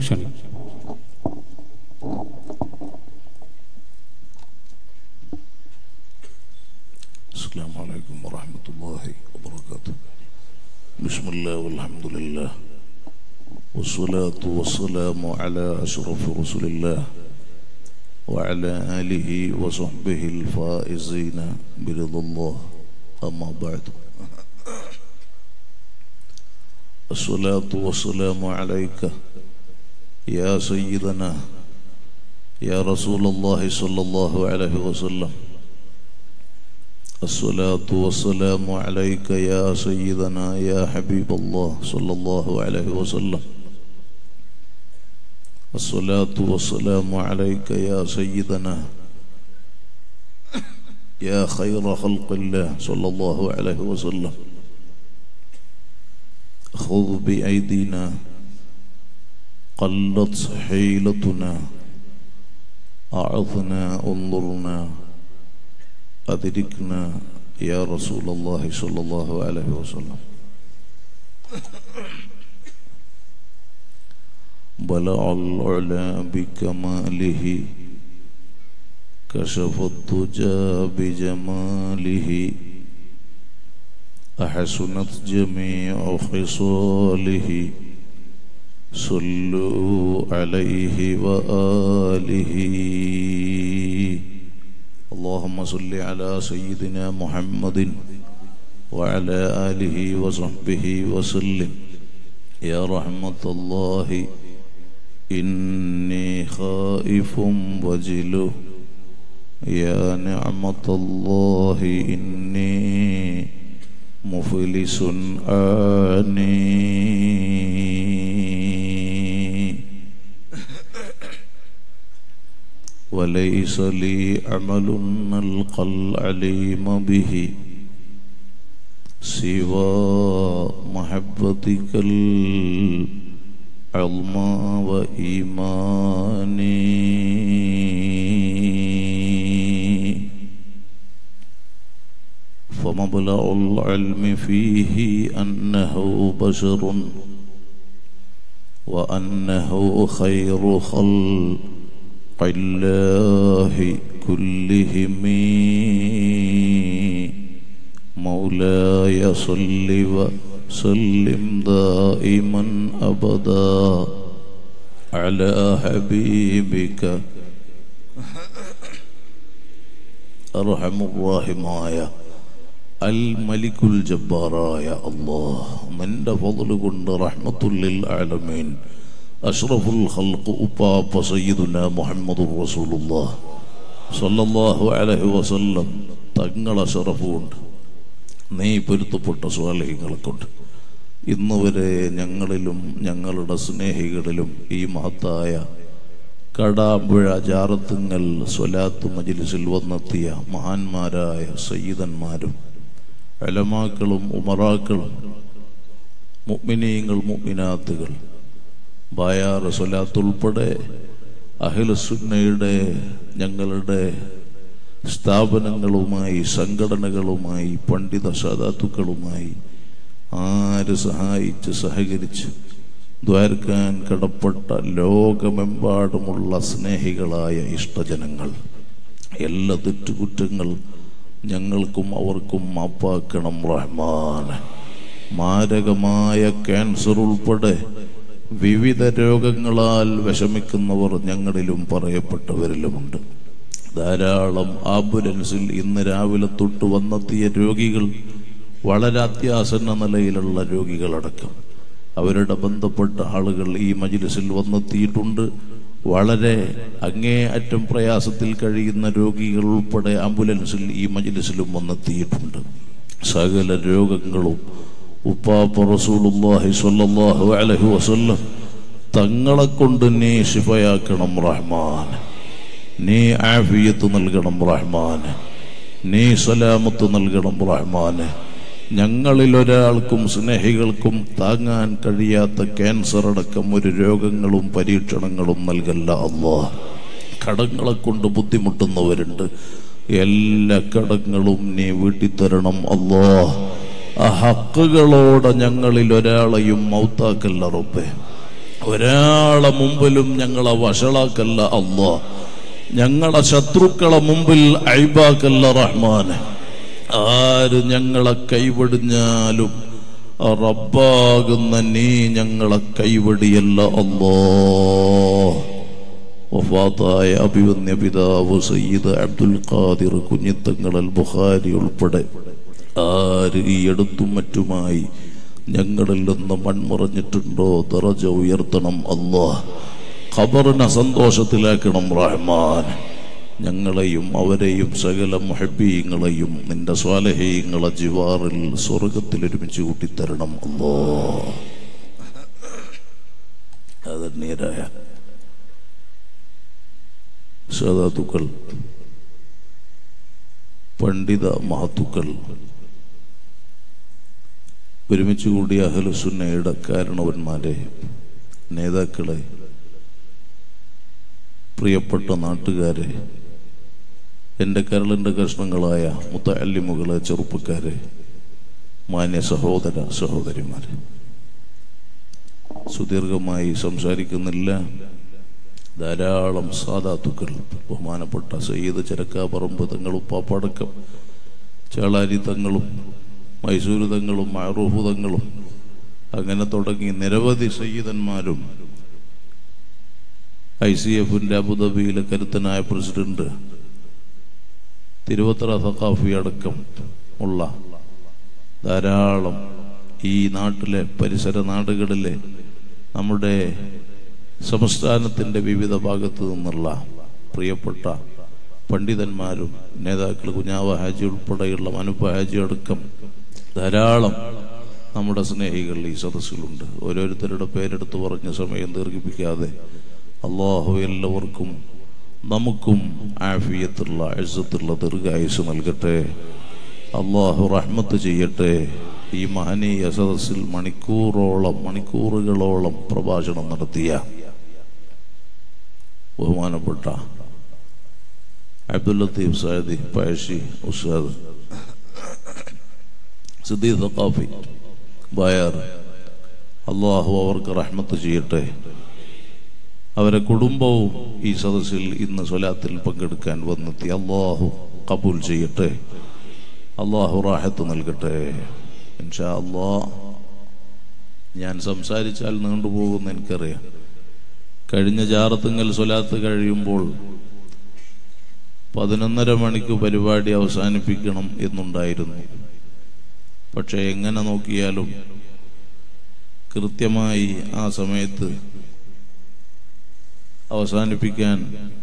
ക്ഷണിക്കും السلام عليكم ورحمة الله وبركاته بسم الله والحمد لله والصلاة والسلام على أشرف رسول الله وعلى آله وصحبه الفائزين برضا الله أما بعد الصلاة والسلام عليك يا سيدنا يا رسول الله صلى الله عليه وسلم الصلاة والسلام عليك يا سيدنا يا حبيب الله صلى الله عليه وسلم الصلاة والسلام عليك يا سيدنا يا خير خلق الله صلى الله عليه وسلم خذ بأيدينا قلت حيلتنا أعظنا انظرنا أدركنا يا رسول الله صلى الله عليه وسلم بلع العلا بكماله كشف الدجى بجماله أحسنت جميع خصاله صلوا عليه وآله اللهم صل على سيدنا محمد وعلى آله وصحبه وسلم يا رحمة الله إني خائف وجل يا نعمة الله إني مفلس آني وليس لي عمل نلقى العليم به سوى محبتك العظمى وإيماني فمبلغ العلم فيه أنه بشر وأنه خير خلق الله كلهم مولاي صل وسلم دائما أبدا على حبيبك أرحم الراحمايا الملك الجباراയ അള്ളാഹ് നിന്റെ ഫضل കൊണ്ട് റഹ്മത്തുല്ലിൽ ആലമീൻ അഷ്റഫുൽ ഖൽഖ് ഉപ്പാപ്പ സയ്യിദുന മുഹമ്മദുർ റസൂലുള്ളാഹ് സല്ലല്ലാഹു അലൈഹി വസല്ലം തങ്ങളെ ഷറഫുണ്ട് നീ പൊരുത്തപ്പെട്ട സ്വാലഹ്യങ്ങളെ കൊണ്ട് ഇന്ന് വരെ ഞങ്ങളിലും ഞങ്ങളുടെ സ്നേഹികളിലും ഈ മഹത്തായ കടാമ്പുഴ ജാറത്തുങ്ങൽ സ്വലാത്ത് മജിലിസിൽ വന്നെത്തിയ മഹാന്മാരായ സയ്യിദന്മാരും അലമാക്കളും ഉമറാക്കളും മുഅ്മിനീങ്ങൾ മുഅ്മിനാത്തുകൾ ബായാർ സ്വലാത്തുൾപ്പെടെ അഹിലസുന്നയുടെ ഞങ്ങളുടെ സ്ഥാപനങ്ങളുമായി സംഘടനകളുമായി പണ്ഡിത സാധാത്തുക്കളുമായി ആര് സഹായിച്ച് സഹകരിച്ച് ദ്വാരക്കാൻ കടപ്പെട്ട ലോകമെമ്പാടുമുള്ള സ്നേഹികളായ ഇഷ്ടജനങ്ങൾ എല്ലാ തെറ്റുകുറ്റങ്ങൾ ഞങ്ങൾക്കും അവർക്കും മാപ്പാക്കണം റഹ്മാൻ മാരകമായ ക്യാൻസർ ഉൾപ്പെടെ വിവിധ രോഗങ്ങളാൽ വിഷമിക്കുന്നവർ ഞങ്ങളിലും പറയപ്പെട്ടവരിലുമുണ്ട് ധാരാളം ആംബുലൻസിൽ ഇന്ന് രാവിലെ തൊട്ട് വന്നെത്തിയ രോഗികൾ വളരെ അത്യാസന്ന നിലയിലുള്ള രോഗികളടക്കം അവരുടെ ബന്ധപ്പെട്ട ആളുകൾ ഈ മജിലിസിൽ വന്നെത്തിയിട്ടുണ്ട് വളരെ അങ്ങേ അറ്റം പ്രയാസത്തിൽ കഴിയുന്ന രോഗികൾ ഉൾപ്പെടെ ആംബുലൻസിൽ ഈ മജിലിസിലും വന്നെത്തിയിട്ടുണ്ട് സകല രോഗങ്ങളും ഉപ്പാപ്പ റസൂലുള്ളാഹി സ്വല്ലല്ലാഹു അലൈഹി വസല്ലം തങ്ങളെ കൊണ്ട് നീ ശിഫയാക്കണം റഹ്മാൻ നീ ആഫിയത്ത് നൽകണം റഹ്മാൻ നീ സലാമത്ത് നൽകണം റഹ്മാൻ ഞങ്ങളിൽ ഒരാൾക്കും സ്നേഹികൾക്കും താങ്ങാൻ കഴിയാത്ത ക്യാൻസർ അടക്കം ഒരു രോഗങ്ങളും പരീക്ഷണങ്ങളും നൽകല്ല അള്ളാ കടങ്ങളെ കൊണ്ട് ബുദ്ധിമുട്ടുന്നവരുണ്ട് എല്ലാ കടങ്ങളും നീ വീട്ടിത്തരണം അള്ളാ ആ ഹക്കുകളോടെ ഞങ്ങളിൽ ഒരാളെയും മൗത്താക്കല്ല റബ്ബേ ഒരാളെ മുമ്പിലും ഞങ്ങളെ വഷളാക്കല്ല അല്ലാ ഞങ്ങളെ ശത്രുക്കളെ മുമ്പിൽ അയ്ബാക്കല്ല റഹ്മാനെ ആര് ഞങ്ങളെ കൈവടിഞ്ഞാലും റബ്ബാകുന്ന നീ ഞങ്ങളെ കൈവടിയല്ല അല്ലോ വഫാത്തായ അഭിവന്യ പിതാവ് സയ്യിദ് അബ്ദുൽ ഖാദിർ കുഞ്ഞിത്തങ്ങൾ അൽ ബുഖാരി ഉൾപ്പെടെ ആര് ഈ അടുത്തും മറ്റുമായി ഞങ്ങളിൽ നിന്ന് മൺമറഞ്ഞിട്ടുണ്ടോ ദറജ ഉയർത്തണം അല്ലാ ഖബറിനെ സന്തോഷത്തിലാക്കണം റഹ്മാൻ ഞങ്ങളെയും അവരെയും സകല മുഹബീങ്ങളെയും നിന്റെ സ്വാലഹീങ്ങളെ ജിവാറിൽ സ്വർഗത്തിൽ ഒരുമിച്ച് കൂട്ടിത്തരണം അല്ലോ അതന്നീരായ സദാത്തുക്കൾ പണ്ഡിത മഹത്തുക്കൾ ഒരുമിച്ച് കൂടിയ അഹലുസുന്നയുടെ കാരണവന്മാരെ നേതാക്കളെ പ്രിയപ്പെട്ട നാട്ടുകാരെ എൻ്റെ കരളിൻ്റെ കഷ്ണങ്ങളായ മുത്തല്ലിമുകളെ ചെറുപ്പക്കാരെ മാന്യ സഹോദര സഹോദരിമാരെ സുദീർഘമായി സംസാരിക്കുന്നില്ല ധാരാളം സാധാത്തുക്കൾ ബഹുമാനപ്പെട്ട സയ്യിദ് ചരക്കാപറമ്പ് തങ്ങളും പാപ്പടക്കം ചേളാരി തങ്ങളും മൈസൂർ തങ്ങളും മഹറൂഫ് തങ്ങളും അങ്ങനെ തുടങ്ങി നിരവധി സയ്യിദന്മാരും ഐ സി എഫിന്റെ അബുദാബിയിലെ കരുത്തനായ പ്രസിഡന്റ് തിരുവത്തറ സഖാഫി അടക്കം ഉള്ള ധാരാളം ഈ നാട്ടിലെ പരിസര നാടുകളിലെ നമ്മുടെ സംസ്ഥാനത്തിന്റെ വിവിധ ഭാഗത്തു നിന്നുള്ള പ്രിയപ്പെട്ട പണ്ഡിതന്മാരും നേതാക്കൾ കുഞ്ഞാവ ഹാജി ഉൾപ്പെടെയുള്ള മനുപ്പ ഹാജി അടക്കം ധാരാളം നമ്മുടെ സ്നേഹികൾ ഈ സദസ്സിലുണ്ട് ഓരോരുത്തരുടെ പേരെടുത്ത് പറഞ്ഞ സമയം ദീർഘിപ്പിക്കാതെ അള്ളാഹു എല്ലാവർക്കും നമുക്കും ആഫിയത്തുള്ള അഴുത്തുള്ള ദീർഘായുസ് നൽകട്ടെ അള്ളാഹു റഹ്മത്ത് ചെയ്യട്ടെ ഈ മഹനീയ സദസ്സിൽ മണിക്കൂറോളം മണിക്കൂറുകളോളം പ്രഭാഷണം നടത്തിയ ബഹുമാനപ്പെട്ട അബ്ദുൽ ലത്തീഫ് സാദി പഴശ്ശി ഉസ്താദ് സിദ്ദീ തക്കാഫി ബായാർ അള്ളാഹു അവർക്ക് റഹ്മത്ത് ചെയ്യട്ടെ അവരെ കുടുംബവും ഈ സദസ്സിൽ ഇന്ന് സ്വലാത്തിൽ പങ്കെടുക്കാൻ വന്നെത്തി അള്ളാഹു കബൂൽ ചെയ്യട്ടെ അള്ളാഹു റാഹത്ത് നൽകട്ടെ ഇൻഷാ അള്ളാ ഞാൻ സംസാരിച്ചാൽ നീണ്ടുപോകുമെന്ന് എനിക്കറിയാം കഴിഞ്ഞ ജാറത്തുങ്ങൽ സ്വലാത്ത് കഴിയുമ്പോൾ പതിനൊന്നര മണിക്ക് പരിപാടി അവസാനിപ്പിക്കണം എന്നുണ്ടായിരുന്നു പക്ഷെ എങ്ങനെ നോക്കിയാലും കൃത്യമായി ആ സമയത്ത് അവസാനിപ്പിക്കാൻ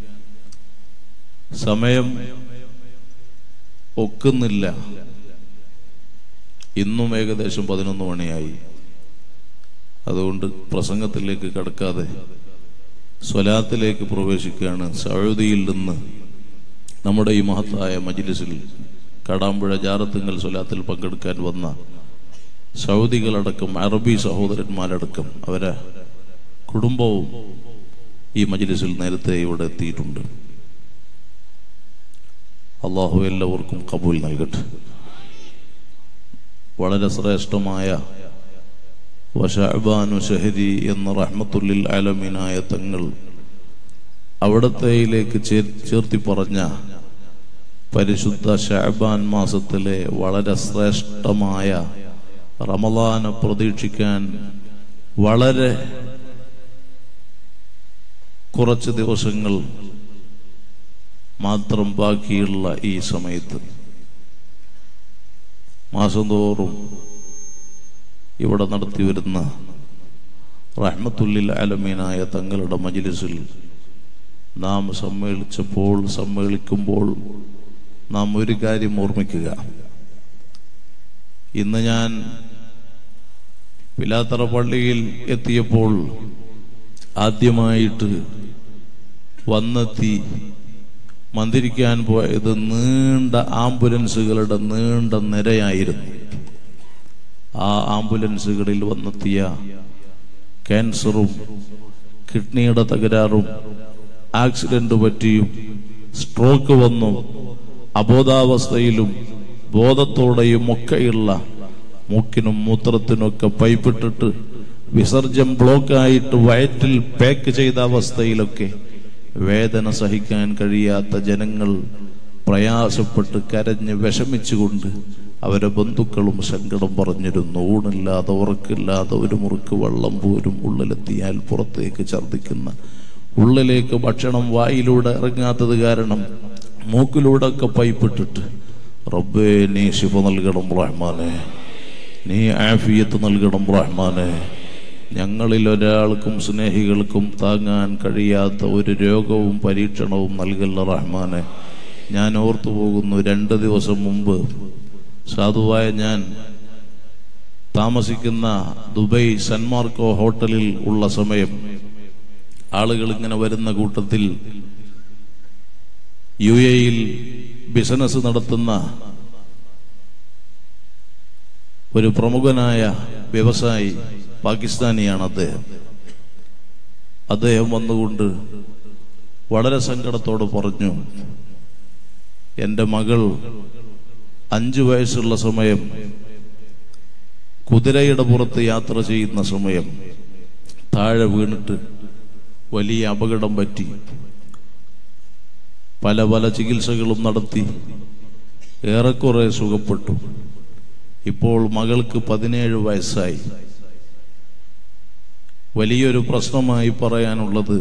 സമയം ഒക്കുന്നില്ല ഇന്നും ഏകദേശം പതിനൊന്ന് മണിയായി അതുകൊണ്ട് പ്രസംഗത്തിലേക്ക് കടക്കാതെ സ്വലാത്തിലേക്ക് പ്രവേശിക്കുകയാണ് സൗദിയിൽ നിന്ന് നമ്മുടെ ഈ മഹത്തായ മജിലിസിൽ കടാമ്പുഴ ജാറത്തുങ്കൽ സ്വലാത്തിൽ പങ്കെടുക്കാൻ വന്ന സൗദികളടക്കം അറബി സഹോദരന്മാരടക്കം അവരെ കുടുംബവും ഈ മജിലിസിൽ നേരത്തെ ഇവിടെ എത്തിയിട്ടുണ്ട് അള്ളാഹു എല്ലാവർക്കും കബൂൽ നൽകട്ടെ വളരെ ശ്രേഷ്ഠമായ വഷഅബാനു ഷഹരി എന്ന റഹ്മത്തുല്ലിൽ ആലമീനായ തങ്ങൾ അവിടത്തേയിലേക്ക് ചേർത്തി പറഞ്ഞ പരിശുദ്ധ ഷഅബാൻ മാസത്തിലെ വളരെ ശ്രേഷ്ഠമായ റമദാനെ പ്രതീക്ഷിക്കാൻ വളരെ കുറച്ച് ദിവസങ്ങൾ മാത്രം ബാക്കിയുള്ള ഈ സമയത്ത് മാസം തോറും ഇവിടെ നടത്തി വരുന്ന റഹ്മത്തുല്ലിൽ അലമീനായ തങ്ങളുടെ മജിലിസിൽ നാം സമ്മേളിച്ചപ്പോൾ സമ്മേളിക്കുമ്പോൾ നാം ഒരു കാര്യം ഓർമ്മിക്കുക ഇന്ന് ഞാൻ പിലാത്തറ പള്ളിയിൽ എത്തിയപ്പോൾ ആദ്യമായിട്ട് വന്നെത്തി മന്ദിരിക്കാൻ പോയത് നീണ്ട ആംബുലൻസുകളുടെ നീണ്ട നിരയായിരുന്നു ആ ആംബുലൻസുകളിൽ വന്നെത്തിയ ക്യാൻസറും കിഡ്നിയുടെ തകരാറും ആക്സിഡന്റ് പറ്റിയും സ്ട്രോക്ക് വന്നും അബോധാവസ്ഥയിലും ബോധത്തോടെയും ഒക്കെയുള്ള മൂക്കിനും മൂത്രത്തിനൊക്കെ പൈപ്പിട്ടിട്ട് വിസർജ്യം ബ്ലോക്കായിട്ട് വയറ്റിൽ പാക്ക് ചെയ്ത അവസ്ഥയിലൊക്കെ വേദന സഹിക്കാൻ കഴിയാത്ത ജനങ്ങൾ പ്രയാസപ്പെട്ട് കരഞ്ഞ് വിഷമിച്ചുകൊണ്ട് അവരെ ബന്ധുക്കളും സങ്കടം പറഞ്ഞിരുന്നു ഊണില്ലാതെ ഉറക്കില്ലാതെ ഒരു മുറുക്ക് വെള്ളം പോലും ഉള്ളിലെത്തിയാൽ പുറത്തേക്ക് ഛർദ്ദിക്കുന്ന ഉള്ളിലേക്ക് ഭക്ഷണം വായിലൂടെ ഇറങ്ങാത്തത് കാരണം മൂക്കിലൂടെ ഒക്കെ പൈപ്പിട്ടിട്ട് റബ്ബേ നീ ശിവ നൽകണം റഹ്മാനെ നീ ആഫിയത്ത് നൽകണം റഹ്മാനെ ഞങ്ങളിൽ ഒരാൾക്കും സ്നേഹികൾക്കും താങ്ങാൻ കഴിയാത്ത ഒരു രോഗവും പരീക്ഷണവും നൽകല്ല റഹ്മാനെ ഞാൻ ഓർത്തു പോകുന്നു രണ്ട് ദിവസം മുമ്പ് സാധുവായ ഞാൻ താമസിക്കുന്ന ദുബൈ സന്മാർക്കോ ഹോട്ടലിൽ ഉള്ള സമയം ആളുകൾ ഇങ്ങനെ വരുന്ന കൂട്ടത്തിൽ യു എയിൽ ബിസിനസ് നടത്തുന്ന ഒരു പ്രമുഖനായ വ്യവസായി പാകിസ്ഥാനിയാണ് അദ്ദേഹം അദ്ദേഹം വന്നുകൊണ്ട് വളരെ സങ്കടത്തോട് പറഞ്ഞു എൻ്റെ മകൾ അഞ്ചു വയസ്സുള്ള സമയം കുതിരയുടെ പുറത്ത് യാത്ര ചെയ്യുന്ന സമയം താഴെ വീണിട്ട് വലിയ അപകടം പറ്റി പല പല ചികിത്സകളും നടത്തി ഏറെക്കുറെ സുഖപ്പെട്ടു ഇപ്പോൾ മകൾക്ക് പതിനേഴ് വയസ്സായി വലിയൊരു പ്രശ്നമായി പറയാനുള്ളത്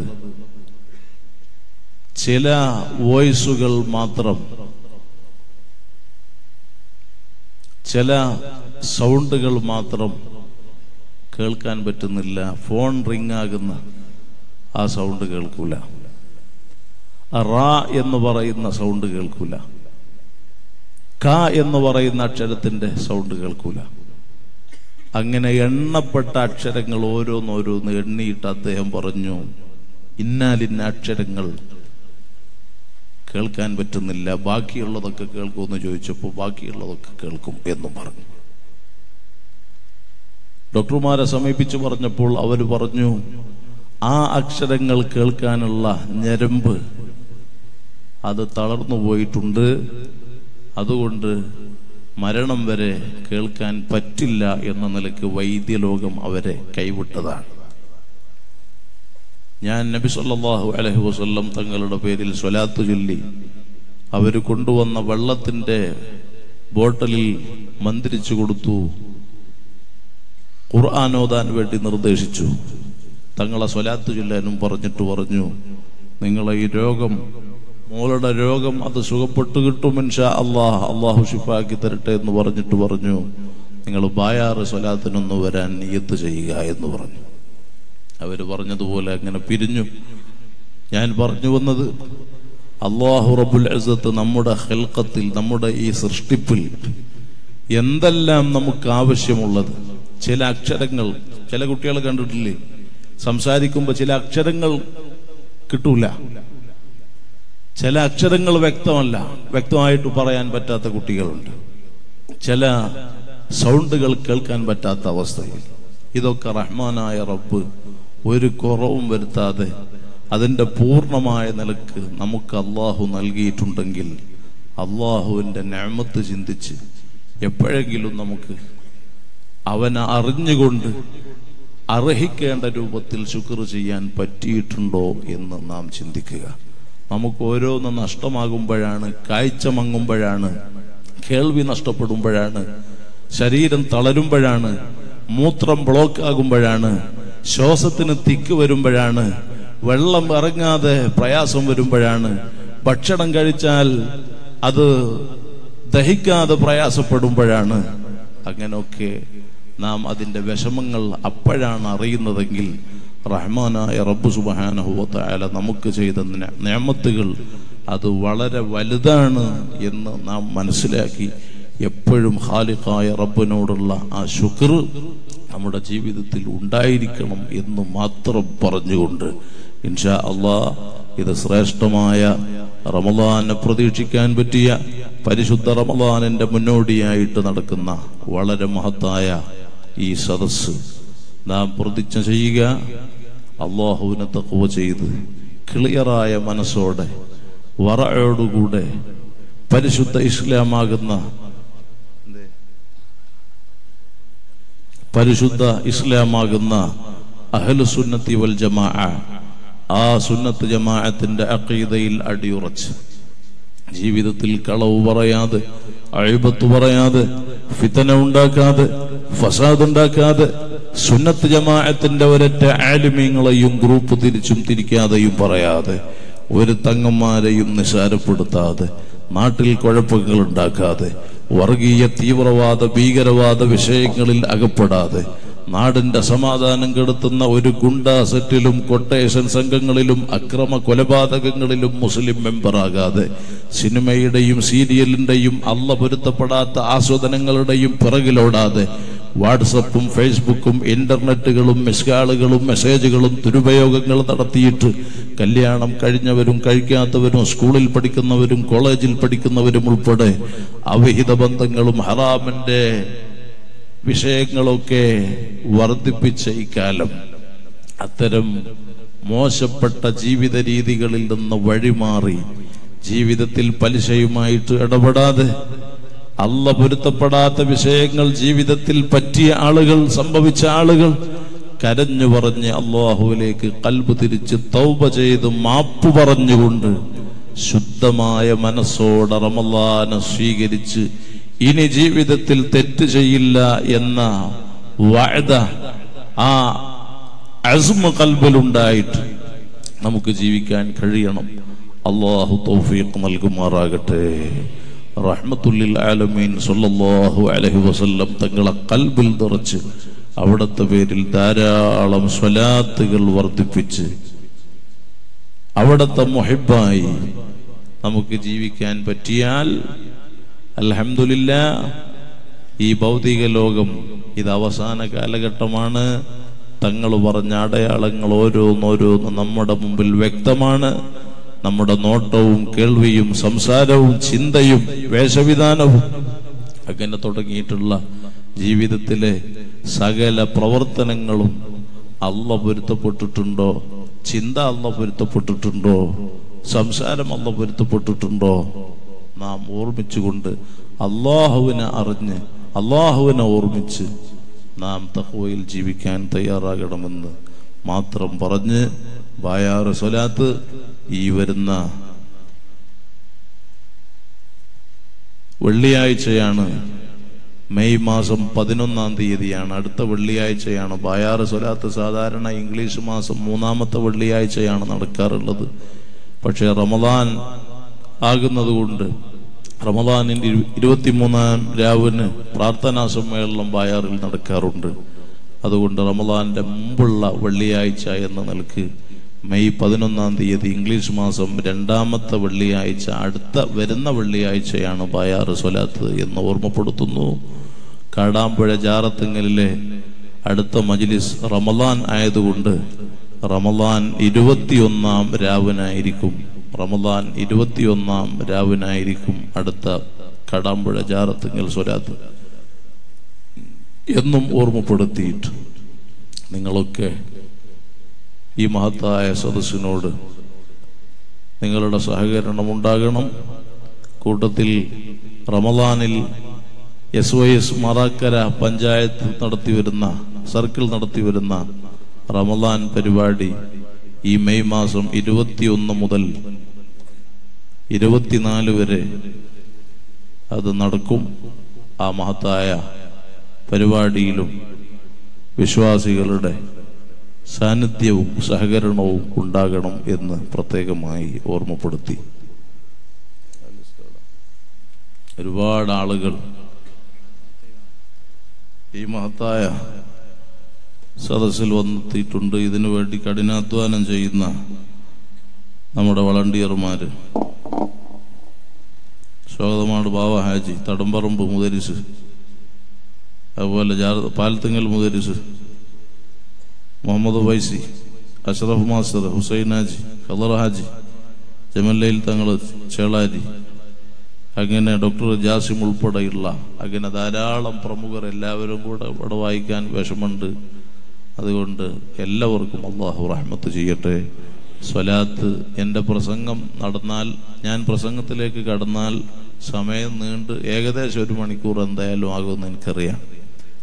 ചില വോയിസുകൾ മാത്രം ചില സൗണ്ടുകൾ മാത്രം കേൾക്കാൻ പറ്റുന്നില്ല ഫോൺ റിങ് ആകുന്ന ആ സൗണ്ട് കേൾക്കൂല റാ എന്ന് പറയുന്ന സൗണ്ട് കേൾക്കൂല ക എന്ന് പറയുന്ന അക്ഷരത്തിന്റെ സൗണ്ട് കേൾക്കൂല അങ്ങനെ എണ്ണപ്പെട്ട അക്ഷരങ്ങൾ ഓരോന്നോരോന്ന് എണ്ണിയിട്ട് അദ്ദേഹം പറഞ്ഞു ഇന്നാലിന്ന അക്ഷരങ്ങൾ കേൾക്കാൻ പറ്റുന്നില്ല ബാക്കിയുള്ളതൊക്കെ കേൾക്കുമെന്ന് ചോദിച്ചപ്പോൾ ബാക്കിയുള്ളതൊക്കെ കേൾക്കും എന്നും പറഞ്ഞു ഡോക്ടർമാരെ സമീപിച്ചു പറഞ്ഞപ്പോൾ അവർ പറഞ്ഞു ആ അക്ഷരങ്ങൾ കേൾക്കാനുള്ള ഞരമ്പ് അത് തളർന്നു പോയിട്ടുണ്ട് അതുകൊണ്ട് മരണം വരെ കേൾക്കാൻ പറ്റില്ല എന്ന നിലയ്ക്ക് വൈദ്യലോകം അവരെ കൈവിട്ടതാണ് ഞാൻ നബി സല്ലല്ലാഹു അലൈഹി വസല്ലം തങ്ങളുടെ പേരിൽ സ്വലാത്ത് ചൊല്ലി അവർ കൊണ്ടുവന്ന വെള്ളത്തിന്റെ ബോട്ടലിൽ മന്ത്രിച്ചു കൊടുത്തു ഖുർആൻ ഓതാൻ വേണ്ടി നിർദ്ദേശിച്ചു തങ്ങളെ സ്വലാത്ത് ചൊല്ലാനും പറഞ്ഞിട്ട് പറഞ്ഞു നിങ്ങളെ ഈ രോഗം മോളുടെ രോഗം അത് സുഖപ്പെട്ടു കിട്ടും ഇൻഷാ അള്ളാഹ് അള്ളാഹു ഷിഫാക്കി തരട്ടെ എന്ന് പറഞ്ഞിട്ട് പറഞ്ഞു നിങ്ങൾ ബായാറ് സ്വലാത്തിനൊന്ന് വരാൻ നിയത്ത് ചെയ്യുക എന്ന് പറഞ്ഞു അവർ പറഞ്ഞതുപോലെ അങ്ങനെ പിരിഞ്ഞു ഞാൻ പറഞ്ഞു വന്നത് അള്ളാഹു റബുൽ അസത്ത് നമ്മുടെ ഹെൽക്കത്തിൽ നമ്മുടെ ഈ സൃഷ്ടിപ്പിൽ എന്തെല്ലാം നമുക്ക് ആവശ്യമുള്ളത് ചില അക്ഷരങ്ങൾ ചില കുട്ടികൾ കണ്ടിട്ടില്ലേ സംസാരിക്കുമ്പോൾ ചില അക്ഷരങ്ങൾ കിട്ടൂല ചില അക്ഷരങ്ങൾ വ്യക്തമല്ല വ്യക്തമായിട്ട് പറയാൻ പറ്റാത്ത കുട്ടികളുണ്ട് ചില സൗണ്ടുകൾ കേൾക്കാൻ പറ്റാത്ത അവസ്ഥയിൽ ഇതൊക്കെ റഹ്മാനായ റബ്ബ് ഒരു കുറവും വരുത്താതെ അതിൻ്റെ പൂർണ്ണമായ നിലക്ക് നമുക്ക് അള്ളാഹു നൽകിയിട്ടുണ്ടെങ്കിൽ അള്ളാഹുവിൻ്റെ ഞാമത്ത് ചിന്തിച്ച് എപ്പോഴെങ്കിലും നമുക്ക് അവനെ അറിഞ്ഞുകൊണ്ട് അർഹിക്കേണ്ട രൂപത്തിൽ ശുക്ർ ചെയ്യാൻ പറ്റിയിട്ടുണ്ടോ എന്ന് നാം ചിന്തിക്കുക നമുക്ക് ഓരോന്ന് നഷ്ടമാകുമ്പോഴാണ് കാഴ്ച മങ്ങുമ്പോഴാണ് കേൾവി നഷ്ടപ്പെടുമ്പോഴാണ് ശരീരം തളരുമ്പോഴാണ് മൂത്രം ബ്ലോക്ക് ആകുമ്പോഴാണ് ശ്വാസത്തിന് തിക്ക് വരുമ്പോഴാണ് വെള്ളം ഇറങ്ങാതെ പ്രയാസം വരുമ്പോഴാണ് ഭക്ഷണം കഴിച്ചാൽ അത് ദഹിക്കാതെ പ്രയാസപ്പെടുമ്പോഴാണ് അങ്ങനെയൊക്കെ നാം അതിൻ്റെ വിഷമങ്ങൾ അപ്പോഴാണ് അറിയുന്നതെങ്കിൽ റഹ്മാനായ റബ്ബു സുബാനഹുവല നമുക്ക് ചെയ്ത നിയമത്തുകൾ അത് വളരെ വലുതാണ് എന്ന് നാം മനസ്സിലാക്കി എപ്പോഴും ഖാലിഖായ റബ്ബിനോടുള്ള ആ ശുക്ർ നമ്മുടെ ജീവിതത്തിൽ ഉണ്ടായിരിക്കണം എന്ന് മാത്രം പറഞ്ഞുകൊണ്ട് ഇൻഷാ അള്ളാ ഇത് ശ്രേഷ്ഠമായ റമദാനെ പ്രതീക്ഷിക്കാൻ പറ്റിയ പരിശുദ്ധ റമദാനിന്റെ മുന്നോടിയായിട്ട് നടക്കുന്ന വളരെ മഹത്തായ ഈ സദസ്സ് നാം പ്രതിജ്ഞ ചെയ്യുക അള്ളാഹുവിനെ തക്കുവ ചെയ്ത് ക്ലിയറായ മനസ്സോടെ വറയോടുകൂടെ പരിശുദ്ധ ഇസ്ലാമാകുന്ന പരിശുദ്ധ ഇസ്ലാമാകുന്ന അഹലുസുന്നത്തി വൽ ജമാ ആ സുന്നത്ത് ജമാഅത്തിന്റെ അഖീദയിൽ അടിയുറച്ച് ജീവിതത്തിൽ കളവ് പറയാതെ അഴിബത്ത് പറയാതെ ഫിത്തന ഉണ്ടാക്കാതെ ഫസാദ് ഉണ്ടാക്കാതെ സുന്നത്ത് ജമാഅത്തിന്റെ ഒരൊറ്റ ആലിമീങ്ങളെയും ഗ്രൂപ്പ് തിരിച്ചും തിരിക്കാതെയും പറയാതെ ഒരു തങ്ങന്മാരെയും നിസാരപ്പെടുത്താതെ നാട്ടിൽ കുഴപ്പങ്ങൾ ഉണ്ടാക്കാതെ വർഗീയ തീവ്രവാദ ഭീകരവാദ വിഷയങ്ങളിൽ അകപ്പെടാതെ നാടിന്റെ സമാധാനം കെടുത്തുന്ന ഒരു ഗുണ്ടാ സെറ്റിലും കൊട്ടേഷൻ സംഘങ്ങളിലും അക്രമ കൊലപാതകങ്ങളിലും മുസ്ലിം മെമ്പറാകാതെ സിനിമയുടെയും സീരിയലിന്റെയും അല്ല പൊരുത്തപ്പെടാത്ത ആസ്വദനങ്ങളുടെയും പിറകിലോടാതെ വാട്സപ്പും ഫേസ്ബുക്കും ഇന്റർനെറ്റുകളും മിസ്കാളുകളും മെസ്സേജുകളും ദുരുപയോഗങ്ങൾ നടത്തിയിട്ട് കല്യാണം കഴിഞ്ഞവരും കഴിക്കാത്തവരും സ്കൂളിൽ പഠിക്കുന്നവരും കോളേജിൽ പഠിക്കുന്നവരും ഉൾപ്പെടെ അവിഹിത ബന്ധങ്ങളും ഹറാമിന്റെ വിഷയങ്ങളൊക്കെ വർദ്ധിപ്പിച്ച ഇക്കാലം അത്തരം മോശപ്പെട്ട ജീവിത രീതികളിൽ നിന്ന് വഴിമാറി ജീവിതത്തിൽ പലിശയുമായിട്ട് ഇടപെടാതെ അല്ല പൊരുത്തപ്പെടാത്ത വിഷയങ്ങൾ ജീവിതത്തിൽ പറ്റിയ ആളുകൾ സംഭവിച്ച ആളുകൾ കരഞ്ഞു പറഞ്ഞ് അള്ളാഹുവിലേക്ക് കൽബ് തിരിച്ച് തൗബ ചെയ്ത് മാപ്പ് പറഞ്ഞുകൊണ്ട് ശുദ്ധമായ മനസ്സോടെ റമലാനെ സ്വീകരിച്ച് ഇനി ജീവിതത്തിൽ തെറ്റ് ചെയ്യില്ല എന്ന വഅദ ആ അസ്മ കൽബിലുണ്ടായിട്ട് നമുക്ക് ജീവിക്കാൻ കഴിയണം അള്ളാഹു തൗഫീഖ് നൽകുമാറാകട്ടെ റഹ്മത്തുല്ലിൽ ആലമീൻ സല്ലല്ലാഹു അലൈഹി വസല്ലം തങ്ങളെ കൽബിൽ നിറച്ച് അവിടുത്തെ പേരിൽ ധാരാളം സ്വലാത്തുകൾ വർദ്ധിപ്പിച്ച് അവിടുത്തെ മുഹിബായി നമുക്ക് ജീവിക്കാൻ പറ്റിയാൽ അൽഹംദുലില്ല ഈ ഭൗതിക ലോകം ഇത് അവസാന കാലഘട്ടമാണ് തങ്ങൾ പറഞ്ഞ അടയാളങ്ങൾ ഓരോന്നോരോന്ന് നമ്മുടെ മുമ്പിൽ വ്യക്തമാണ് നമ്മുടെ നോട്ടവും കേൾവിയും സംസാരവും ചിന്തയും വേഷവിധാനവും അങ്ങനെ തുടങ്ങിയിട്ടുള്ള ജീവിതത്തിലെ സകല പ്രവർത്തനങ്ങളും അല്ല പൊരുത്തപ്പെട്ടിട്ടുണ്ടോ ചിന്ത അല്ല പൊരുത്തപ്പെട്ടിട്ടുണ്ടോ സംസാരം അല്ല പൊരുത്തപ്പെട്ടിട്ടുണ്ടോ നാം ഓർമ്മിച്ചുകൊണ്ട് അള്ളാഹുവിനെ അറിഞ്ഞ് അള്ളാഹുവിനെ ഓർമ്മിച്ച് നാം തഹ്വയിൽ ജീവിക്കാൻ തയ്യാറാകണമെന്ന് മാത്രം പറഞ്ഞ് ബായാറ് സ്വലാത്ത് ഈ വരുന്ന വെള്ളിയാഴ്ചയാണ് മെയ് മാസം പതിനൊന്നാം തീയതിയാണ് അടുത്ത വെള്ളിയാഴ്ചയാണ് ബായാറ് സ്വലാത്ത് സാധാരണ ഇംഗ്ലീഷ് മാസം മൂന്നാമത്തെ വെള്ളിയാഴ്ചയാണ് നടക്കാറുള്ളത് പക്ഷേ റമദാൻ ആകുന്നത് കൊണ്ട് റമദാനിന്റെ ഇരു- ഇരുപത്തിമൂന്നാം രാവിന് പ്രാർത്ഥനാ സമ്മേളനം ബായാറിൽ നടക്കാറുണ്ട് അതുകൊണ്ട് റമദാന്റെ മുമ്പുള്ള വെള്ളിയാഴ്ച എന്ന നിലക്ക് മെയ് പതിനൊന്നാം തീയതി ഇംഗ്ലീഷ് മാസം രണ്ടാമത്തെ വെള്ളിയാഴ്ച അടുത്ത വരുന്ന വെള്ളിയാഴ്ചയാണ് ബായാറ് സ്വലാത്ത് എന്ന് ഓർമ്മപ്പെടുത്തുന്നു കാടാമ്പുഴ ജാറത്തിങ്ങലിലെ അടുത്ത മജ്ലിസ് റമദാൻ ആയതുകൊണ്ട് റമദാൻ ഇരുപത്തിയൊന്നാം രാവിനായിരിക്കും റമദാൻ ഇരുപത്തിയൊന്നാം രാവിനായിരിക്കും അടുത്ത കടാമ്പുഴ ജാറത്തിങ്ങൽ സ്വലാത്ത് എന്നും ഓർമ്മപ്പെടുത്തിയിട്ട് നിങ്ങളൊക്കെ ഈ മഹത്തായ സദസ്സിനോട് നിങ്ങളുടെ സഹകരണം ഉണ്ടാകണം കൂട്ടത്തിൽ റമദാനിൽ S Y S Marakkara panchayat നടത്തിവരുന്ന സർക്കിൾ നടത്തിവരുന്ന റമദാൻ പരിപാടി ഈ മെയ് മാസം ഇരുപത്തിയൊന്ന് മുതൽ ഇരുപത്തിനാല് വരെ അത് നടക്കും ആ മഹത്തായ പരിപാടിയിലും വിശ്വാസികളുടെ സാന്നിധ്യവും സഹകരണവും ഉണ്ടാകണം എന്ന് പ്രത്യേകമായി ഓർമ്മപ്പെടുത്തി ഒരുപാട് ആളുകൾ ഈ മഹത്തായ സദസ്സിൽ വന്നെത്തിയിട്ടുണ്ട് ഇതിനു വേണ്ടി കഠിനാധ്വാനം ചെയ്യുന്ന നമ്മുടെ വളണ്ടിയർമാര് സ്വാഗതമാണ് ബാവ ഹാജി തടമ്പറമ്പ് മുതരിസ് അതുപോലെ ജാർ- പാലത്തിങ്ങൽ മുതരിസ് മുഹമ്മദ് ഫൈസി അഷ്റഫ് മാസ്റ്റർ ഹുസൈൻ ഹാജി ഖദർ ഹാജി ജമല്ലയിൽ തങ്ങൾ ചേളാരി അങ്ങനെ ഡോക്ടർ ജാസിം ഉൾപ്പെടെയുള്ള അങ്ങനെ ധാരാളം പ്രമുഖർ എല്ലാവരും കൂടെ ഇവിടെ വായിക്കാൻ വിഷമുണ്ട് അതുകൊണ്ട് എല്ലാവർക്കും അള്ളാഹു റഹ്മത്ത് ചെയ്യട്ടെ സ്വലാത്ത് എൻ്റെ പ്രസംഗം നടന്നാൽ ഞാൻ പ്രസംഗത്തിലേക്ക് കടന്നാൽ സമയം നീണ്ട് ഏകദേശം ഒരു മണിക്കൂർ എന്തായാലും ആകുമെന്ന് എനിക്കറിയാം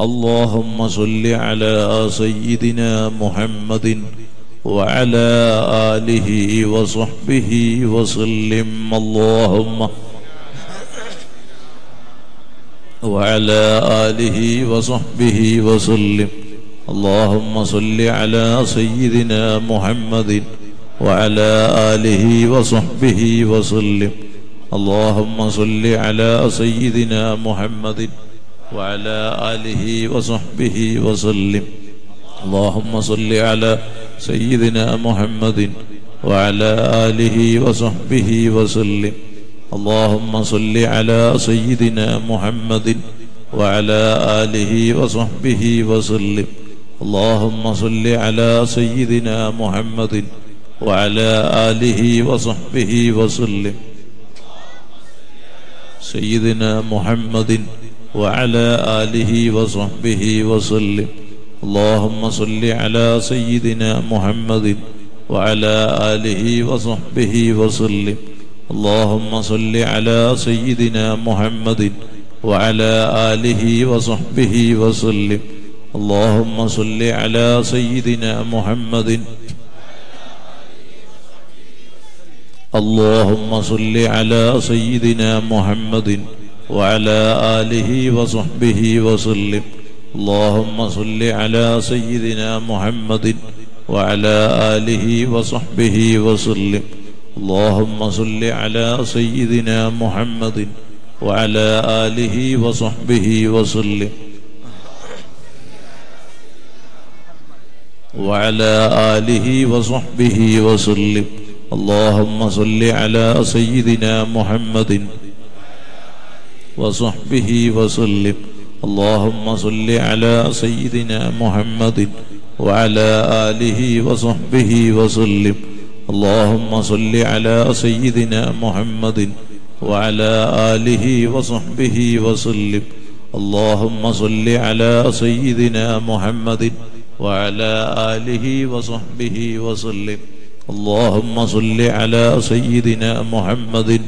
اللهم صل على سيدنا محمد وعلى آله وصحبه وسلم اللهم وعلى آله وصحبه وسلم اللهم صل على سيدنا محمد وعلى آله وصحبه وسلم اللهم صل على سيدنا محمد وعلى آله وصحبه وسلم اللهم صل على سيدنا محمد وعلى آله وصحبه وسلم اللهم صل على سيدنا محمد وعلى آله وصحبه وسلم اللهم صل على سيدنا محمد وعلى آله وصحبه وسلم سيدنا محمد وعلى آله وصحبه وسلم اللهم صل على سيدنا محمد وعلى آله وصحبه وسلم اللهم صل على سيدنا محمد وعلى آله وصحبه وسلم اللهم صل على سيدنا محمد اللهم صل على سيدنا محمد وعلى آله وصحبه وسلم اللهم صل على سيدنا محمد وعلى آله وصحبه وسلم اللهم صل على سيدنا محمد وعلى آله وصحبه وسلم وعلى آله وصحبه وسلم اللهم صل على سيدنا محمد وصحبه وسلم اللهم صل على سيدنا محمد وعلى آله وصحبه وسلم اللهم صل على سيدنا محمد وعلى آله وصحبه وسلم اللهم صل على سيدنا محمد وعلى آله وصحبه وسلم اللهم صل على سيدنا محمد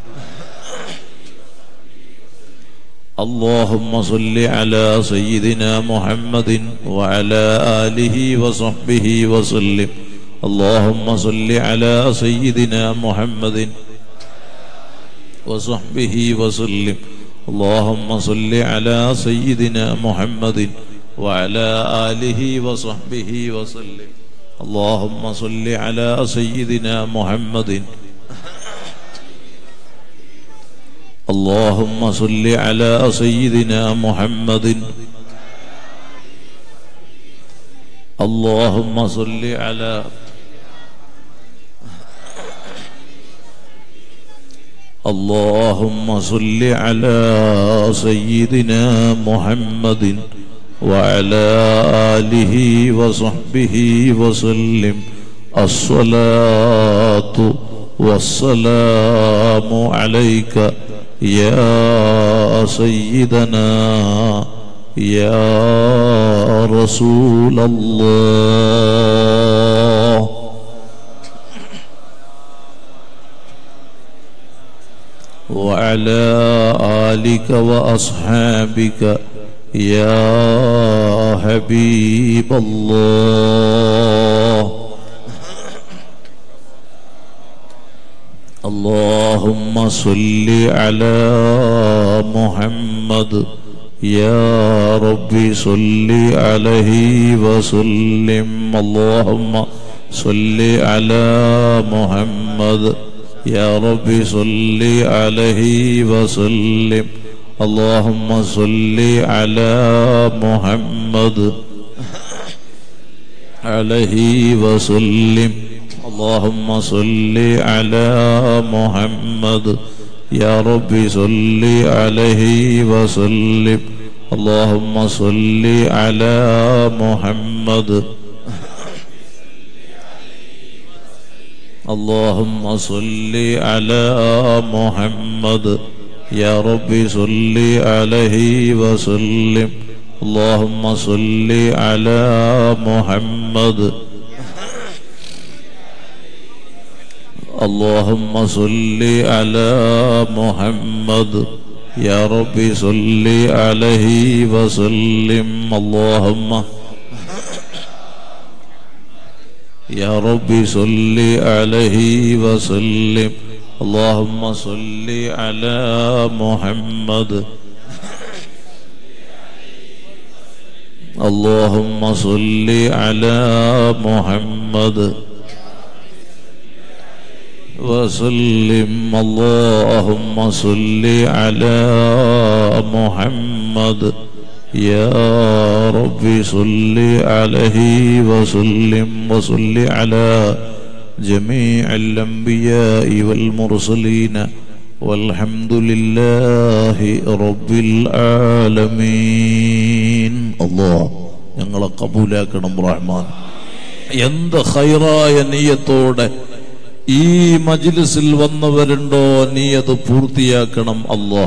اللهم صل على سيدنا محمد وعلى آله وصحبه وسلم اللهم صل على سيدنا محمد وصحبه وسلم اللهم صل على سيدنا محمد وعلى آله وصحبه وسلم اللهم صل على سيدنا محمد اللهم صل على سيدنا محمد اللهم صل على اللهم صل على سيدنا محمد وعلى آله وصحبه وسلم الصلاة والسلام عليك يا سيدنا يا رسول الله وعلى آلك وأصحابك يا حبيب الله اللهم صل على محمد يا ربي صل عليه وسلم اللهم صل على محمد يا ربي صل عليه وسلم اللهم صل على محمد عليه وسلم اللهم صل على محمد يا ربي صل عليه وسلم اللهم صل على محمد اللهم صل على محمد يا ربي صل عليه وسلم اللهم صل على محمد اللهم صل على محمد يا رب صل عليه وسلم اللهم يا رب صل عليه وسلم اللهم صل على محمد اللهم صل على محمد وسلم اللهم صل على محمد يا رب صل عليه وسلم وصل على جميع الأنبياء والمرسلين والحمد لله رب العالمين الله ഞങ്ങളെ കബൂലാക്കണം റഹ്മാൻ എന്ത് ഹൈറായ നീയത്തോടെ ഈ മജ്ലിസിൽ വന്നവരുണ്ടോ നീ അത് പൂർത്തിയാക്കണം അല്ലാ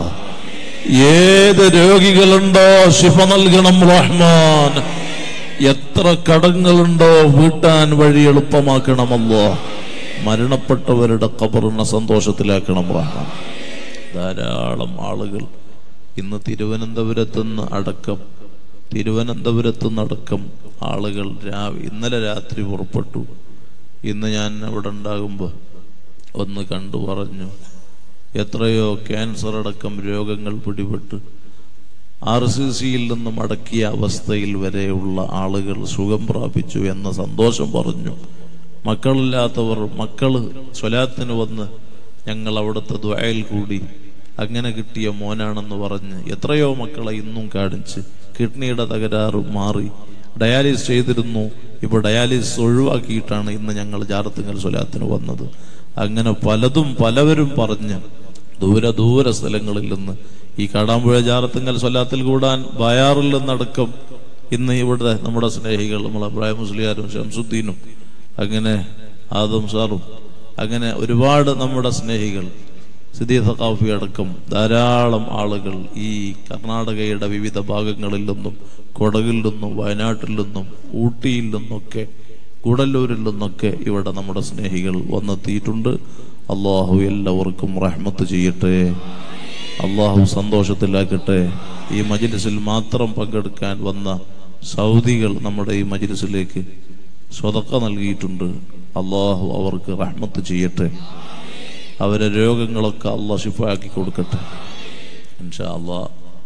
ഏത് രോഗികളുണ്ടോ ശിഫ നൽകണം റഹ്മാൻ എത്ര കടങ്ങളുണ്ടോ വീട്ടാൻ വഴി എളുപ്പമാക്കണമല്ലോ മരണപ്പെട്ടവരുടെ കബറിനെ സന്തോഷത്തിലാക്കണം റഹ്മാൻ ധാരാളം ആളുകൾ ഇന്ന് തിരുവനന്തപുരത്ത് നിന്ന് അടക്കം തിരുവനന്തപുരത്ത് നിന്നടക്കം ആളുകൾ രാവി ഇന്നലെ രാത്രി പുറപ്പെട്ടു ഇന്ന് ഞാൻ അവിടെ ഉണ്ടാകുമ്പോൾ ഒന്ന് കണ്ടു പറഞ്ഞു എത്രയോ ക്യാൻസർ അടക്കം രോഗങ്ങൾ പിടിപെട്ട് ആർ സി സിയിൽ നിന്നും അടക്കിയ അവസ്ഥയിൽ വരെയുള്ള ആളുകൾ സുഖം പ്രാപിച്ചു എന്ന സന്തോഷം പറഞ്ഞു മക്കളില്ലാത്തവർ മക്കള് സ്വലാത്തിന് വന്ന് ഞങ്ങൾ അവിടുത്തെ ദ്വയൽ കൂടി അങ്ങനെ കിട്ടിയ മോനാണെന്ന് പറഞ്ഞ് എത്രയോ മക്കളെ ഇന്നും കാണിച്ച് കിഡ്നിയുടെ തകരാറ് മാറി ഡയാലിസ് ചെയ്തിരുന്നു ഇപ്പോൾ ഡയാലിസിസ് ഒഴിവാക്കിയിട്ടാണ് ഇന്ന് ഞങ്ങൾ ജാറത്തുങ്കൽ സ്വലാത്തിന് വന്നത് അങ്ങനെ പലതും പലവരും പറഞ്ഞ് ദൂര ദൂര സ്ഥലങ്ങളിൽ നിന്ന് ഈ കാടാമ്പുഴ ജാറത്തുങ്കൽ സ്വലാത്തിൽ കൂടാൻ ബയാറിൽ നിന്നടക്കം ഇന്ന് ഇവിടെ നമ്മുടെ സ്നേഹികൾ നമ്മളെ ഇബ്രാഹിം മുസ്ലിയാരും ഷംസുദ്ദീനും അങ്ങനെ ആദം സാറും അങ്ങനെ ഒരുപാട് നമ്മുടെ സ്നേഹികൾ സിദ്ധി സഖാഫി അടക്കം ധാരാളം ആളുകൾ ഈ കർണാടകയുടെ വിവിധ ഭാഗങ്ങളിൽ നിന്നും കൊടകിൽ നിന്നും വയനാട്ടിൽ നിന്നും ഊട്ടിയിൽ നിന്നൊക്കെ കൂടല്ലൂരിൽ നിന്നൊക്കെ ഇവിടെ നമ്മുടെ സ്നേഹികൾ വന്നെത്തിയിട്ടുണ്ട് അള്ളാഹു എല്ലാവർക്കും റഹ്മത്ത് ചെയ്യട്ടെ അള്ളാഹു സന്തോഷത്തിലാക്കട്ടെ ഈ മജ്ലിസിൽ മാത്രം പങ്കെടുക്കാൻ വന്ന സൗദികൾ നമ്മുടെ ഈ മജ്ലിസിലേക്ക് സ്വതക്ക നൽകിയിട്ടുണ്ട് അള്ളാഹു അവർക്ക് റഹ്മത്ത് ചെയ്യട്ടെ അവരെ രോഗങ്ങളൊക്കെ അള്ളാഹ് ഷിഫാക്കി കൊടുക്കട്ടെ ഇൻഷാ അള്ളാ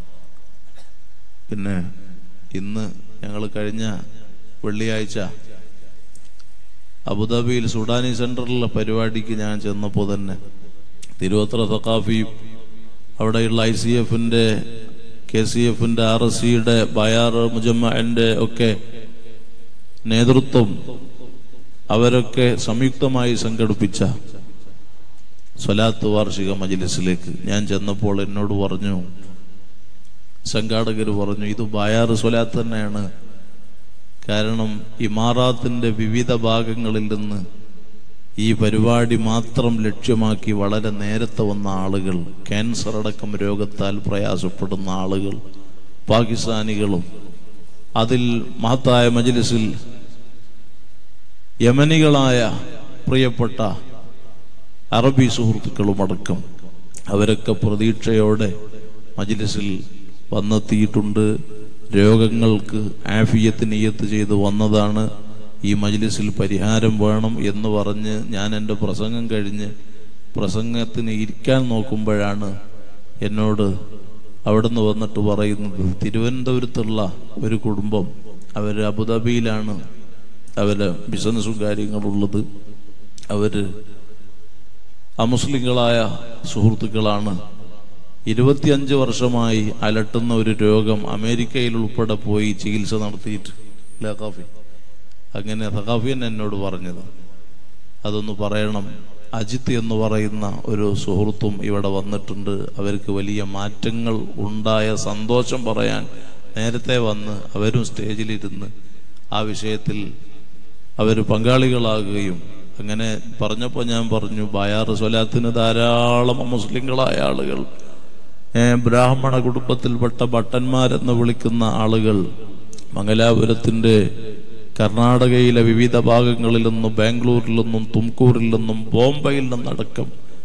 പിന്നെ ഇന്ന് ഞങ്ങൾ കഴിഞ്ഞ വെള്ളിയാഴ്ച അബുദാബിയിൽ സുഡാനി സെന്ററിലെ പരിപാടിക്ക് ഞാൻ ചെന്നപ്പോൾ തന്നെ തിരുവത്ര സഖാഫിയും അവിടെയുള്ള ഐ സി എഫിന്റെ കെ സി എഫിന്റെ ആർ എസ് സിയുടെ ബയാർ മുജമ്മന്റെ ഒക്കെ നേതൃത്വം അവരൊക്കെ സംയുക്തമായി സംഘടിപ്പിച്ച സ്വലാത്ത് വാർഷിക മജിലിസിലേക്ക് ഞാൻ ചെന്നപ്പോൾ എന്നോട് പറഞ്ഞു സംഘാടകർ പറഞ്ഞു ഇത് ബയാർ സ്വലാത്ത് തന്നെയാണ് കാരണം ഇമാറാത്തിന്റെ വിവിധ ഭാഗങ്ങളിൽ നിന്ന് ഈ പരിപാടി മാത്രം ലക്ഷ്യമാക്കി വളരെ നേരത്തെ വന്ന ആളുകൾ ക്യാൻസർ അടക്കം രോഗത്താൽ പ്രയാസപ്പെടുന്ന ആളുകൾ പാകിസ്ഥാനികളും അതിൽ മഹത്തായ മജ്ലിസിൽ യമനികളായ പ്രിയപ്പെട്ട അറബി സുഹൃത്തുക്കളും അടക്കം അവരൊക്കെ പ്രതീക്ഷയോടെ മജ്ലിസിൽ വന്നെത്തിയിട്ടുണ്ട് രോഗങ്ങൾക്ക് ആഫിയത്ത് നിയത്ത് ചെയ്ത് വന്നതാണ് ഈ മജ്ലിസിൽ പരിഹാരം വേണം എന്ന് പറഞ്ഞ് ഞാൻ എൻ്റെ പ്രസംഗം കഴിഞ്ഞ് പ്രസംഗത്തിന് ഇരിക്കാൻ നോക്കുമ്പോഴാണ് എന്നോട് അവിടുന്ന് വന്നിട്ട് പറയുന്നത് തിരുവനന്തപുരത്തുള്ള ഒരു കുടുംബം അവർ അബുദാബിയിലാണ് അവരെ ബിസിനസ്സും കാര്യങ്ങളുള്ളത് അവര് അമുസ്ലിങ്ങളായ സുഹൃത്തുക്കളാണ് ഇരുപത്തിയഞ്ച് വർഷമായി അലട്ടുന്ന ഒരു രോഗം അമേരിക്കയിൽ ഉൾപ്പെടെ പോയി ചികിത്സ നടത്തിയിട്ട് ഇല്ല കാഫി അങ്ങനെ സഖാഫിയൻ എന്നോട് പറഞ്ഞത് അതൊന്ന് പറയണം അജിത്ത് എന്ന് പറയുന്ന ഒരു സുഹൃത്തും ഇവിടെ വന്നിട്ടുണ്ട് അവർക്ക് വലിയ മാറ്റങ്ങൾ ഉണ്ടായ സന്തോഷം പറയാൻ നേരത്തെ വന്ന് അവരും സ്റ്റേജിലിരുന്ന് ആ വിഷയത്തിൽ അവർ പങ്കാളികളാകുകയും അങ്ങനെ പറഞ്ഞപ്പോൾ ഞാൻ പറഞ്ഞു ബയാർ സ്വലാത്തിന് ധാരാളം മുസ്ലിങ്ങളായ ആളുകൾ ഏ, ബ്രാഹ്മണ കുടുംബത്തിൽപ്പെട്ട ഭട്ടന്മാരെന്ന് വിളിക്കുന്ന ആളുകൾ മംഗലാപുരത്തിന്റെ കർണാടകയിലെ വിവിധ ഭാഗങ്ങളിൽ നിന്നും ബാംഗ്ലൂരിൽ നിന്നും തുംകൂറിൽ നിന്നും ബോംബെയിൽ നിന്നടക്കം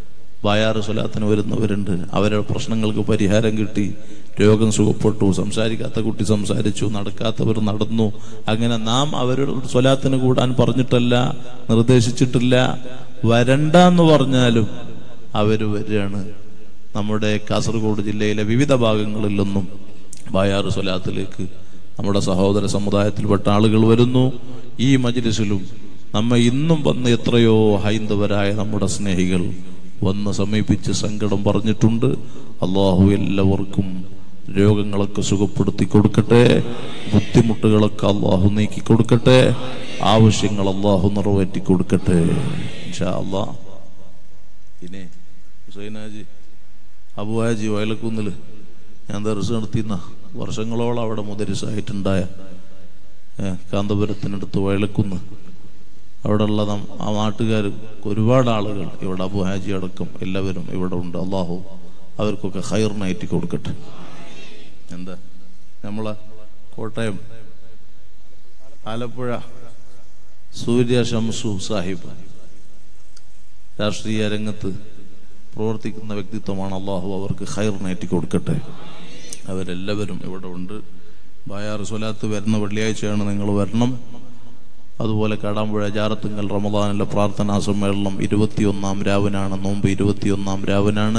ബായാറ് സ്വലാത്തിന് വരുന്നവരുണ്ട് അവരുടെ പ്രശ്നങ്ങൾക്ക് പരിഹാരം കിട്ടി രോഗം സുഖപ്പെട്ടു സംസാരിക്കാത്ത കുട്ടി സംസാരിച്ചു നടക്കാത്തവർ നടന്നു അങ്ങനെ നാം അവരുടെ സ്വലാത്തിന് കൂടാൻ പറഞ്ഞിട്ടല്ല നിർദ്ദേശിച്ചിട്ടില്ല വരണ്ട എന്ന് പറഞ്ഞാലും അവര് വരികയാണ് നമ്മുടെ കാസർഗോഡ് ജില്ലയിലെ വിവിധ ഭാഗങ്ങളിൽ നിന്നും ബായാറ് സ്വലാത്തിലേക്ക് നമ്മുടെ സഹോദര സമുദായത്തിൽപ്പെട്ട ആളുകൾ വരുന്നു ഈ മജ്ലിസിലും നമ്മെ ഇന്നും വന്ന് എത്രയോ ഹൈന്ദവരായ നമ്മുടെ സ്നേഹികൾ വന്ന് സമീപിച്ച് സങ്കടം പറഞ്ഞിട്ടുണ്ട് അള്ളാഹു എല്ലാവർക്കും രോഗങ്ങളൊക്കെ സുഖപ്പെടുത്തി കൊടുക്കട്ടെ ബുദ്ധിമുട്ടുകളൊക്കെ അള്ളാഹു നീക്കി കൊടുക്കട്ടെ ആവശ്യങ്ങൾ അള്ളാഹു നിറവേറ്റി കൊടുക്കട്ടെ ഇൻഷാ അള്ളാ പിന്നെ ഹുസൈനാജി അബുഹാജി വയലക്കുന്നില് ഞാൻ ദർശ നടത്തിന്ന വർഷങ്ങളോളം അവിടെ മുദരിസായിട്ടുണ്ടായ ഏ, കാന്തപുരത്തിനടുത്ത് വയലക്കുന്ന് അവിടെയുള്ള നം- ആ നാട്ടുകാർ ഒരുപാട് ആളുകൾ ഇവിടെ അബുഹാജി അടക്കം എല്ലാവരും ഇവിടെ ഉണ്ട് അള്ളാഹു അവർക്കൊക്കെ ഹയറിനായിട്ട് കൊടുക്കട്ടെ എന്താ നമ്മളെ കോട്ടയം ആലപ്പുഴ സൂര്യ ഷംസു സാഹിബ് രാഷ്ട്രീയ രംഗത്ത് പ്രവർത്തിക്കുന്ന വ്യക്തിത്വമാണ് അള്ളാഹു അവർക്ക് ഹൈർ നേറ്റി കൊടുക്കട്ടെ അവരെല്ലാവരും ഇവിടെ ഉണ്ട് ബായാർ സ്വലാത്ത് വരുന്ന വെള്ളിയാഴ്ചയാണ് നിങ്ങൾ വരണം അതുപോലെ കാടാമ്പുഴ ജാറത്തുങ്കൽ റമദാനിലെ പ്രാർത്ഥനാ സമ്മേളനം ഇരുപത്തിയൊന്നാം രാവിനാണ് നോമ്പ് ഇരുപത്തിയൊന്നാം രാവിനാണ്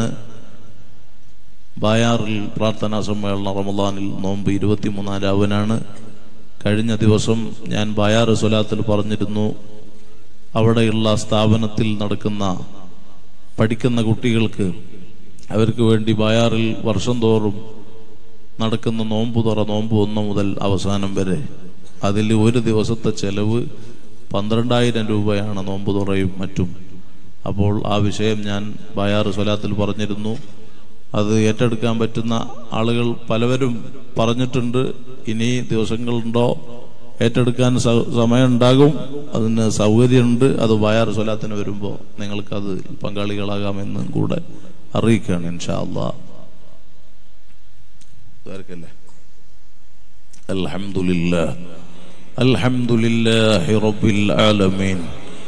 ബായാറിൽ പ്രാർത്ഥനാ സമ്മേളനം റമദാനിൽ നോമ്പ് ഇരുപത്തിമൂന്നാം രാവിനാണ് കഴിഞ്ഞ ദിവസം ഞാൻ ബായാർ സ്വലാത്തിൽ പറഞ്ഞിരുന്നു അവിടെയുള്ള സ്ഥാപനത്തിൽ നടക്കുന്ന പഠിക്കുന്ന കുട്ടികൾക്ക് അവർക്ക് വേണ്ടി ബായാറിൽ വർഷം തോറും നടക്കുന്ന നോമ്പ് തുറ നോമ്പ് ഒന്ന് മുതൽ അവസാനം വരെ അതിൽ ഒരു ദിവസത്തെ ചെലവ് പന്ത്രണ്ടായിരം രൂപയാണ് നോമ്പ് തുറയും മറ്റും അപ്പോൾ ആ വിഷയം ഞാൻ ബായാർ സ്വലാത്തിൽ പറഞ്ഞിരുന്നു അത് ഏറ്റെടുക്കാൻ പറ്റുന്ന ആളുകൾ പലവരും പറഞ്ഞിട്ടുണ്ട് ഇനി ദിവസങ്ങളുണ്ടോ ഏറ്റെടുക്കാൻ സ- സമയമുണ്ടാകും അതിന് സൗകര്യമുണ്ട് അത് ബായാർ സ്വലാത്തിന് വരുമ്പോൾ നിങ്ങൾക്കത് പങ്കാളികളാകാമെന്നും കൂടെ അറിയിക്കുകയാണ് ഇൻഷാ അള്ളാ ദ്വാരക്കല്ലേ الحمد لله الحمد لله رب العالمين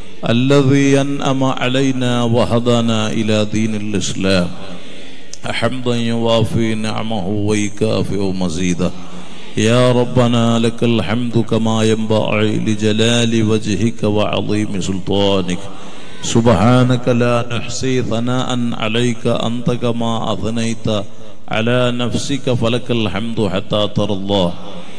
الذي أنعم علينا وهدانا إلى دين الإسلام حمدا يوافي نعمه ويكافئ مزيدا يا ربنا لك الحمد كما ينبغي لجلال وجهك وعظيم سلطانك سبحانك لا نحصي ثناء عليك أنت كما أثنيت على نفسك فلك الحمد حتى ترى الله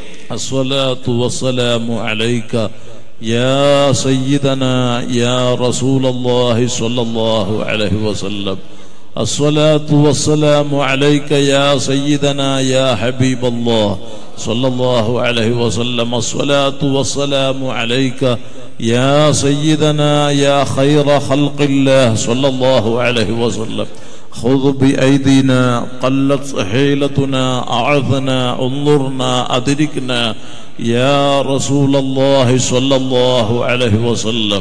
الصلاة والسلام عليك يا سيدنا يا رسول الله صلى الله عليه وسلم الصلاة والسلام عليك يا سيدنا يا حبيب الله صلى الله عليه وسلم الصلاة والسلام عليك يا سيدنا يا خير خلق الله صلى الله عليه وسلم خذ بأيدينا قلت حيلتنا أعذنا انظرنا أدركنا يا رسول الله صلى الله عليه وسلم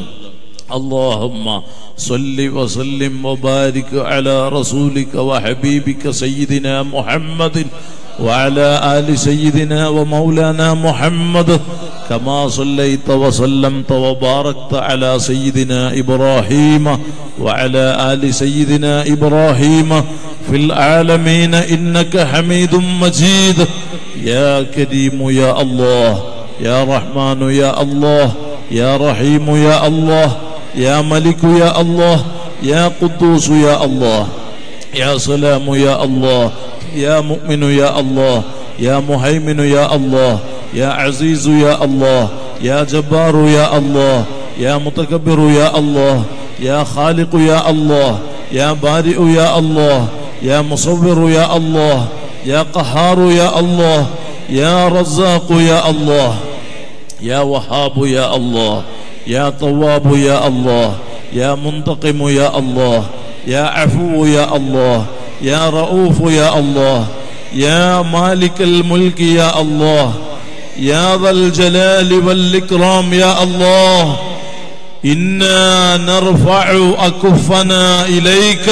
اللهم صل وسلم وبارك على رسولك وحبيبك سيدنا محمد وعلى آل سيدنا ومولانا محمد كما صليت وسلمت وباركت على سيدنا إبراهيم وعلى آل سيدنا إبراهيم في العالمين إنك حميد مجيد يا كريم يا الله يا رحمن يا الله يا رحيم يا الله يا ملك يا الله يا قدوس يا الله يا سلام يا الله يا مؤمن يا الله يا مهيمن يا الله يا عزيز يا الله يا جبار يا الله يا متكبر يا الله يا خالق يا الله يا بارئ يا الله يا مصور يا الله يا قهار يا الله يا رزاق يا الله يا وهاب يا الله يا طواب يا الله يا منتقم يا الله يا عفو يا الله يا رؤوف يا الله يا مالك الملك يا الله يا ذا الجلال والإكرام يا الله إنا نرفع أكفنا إليك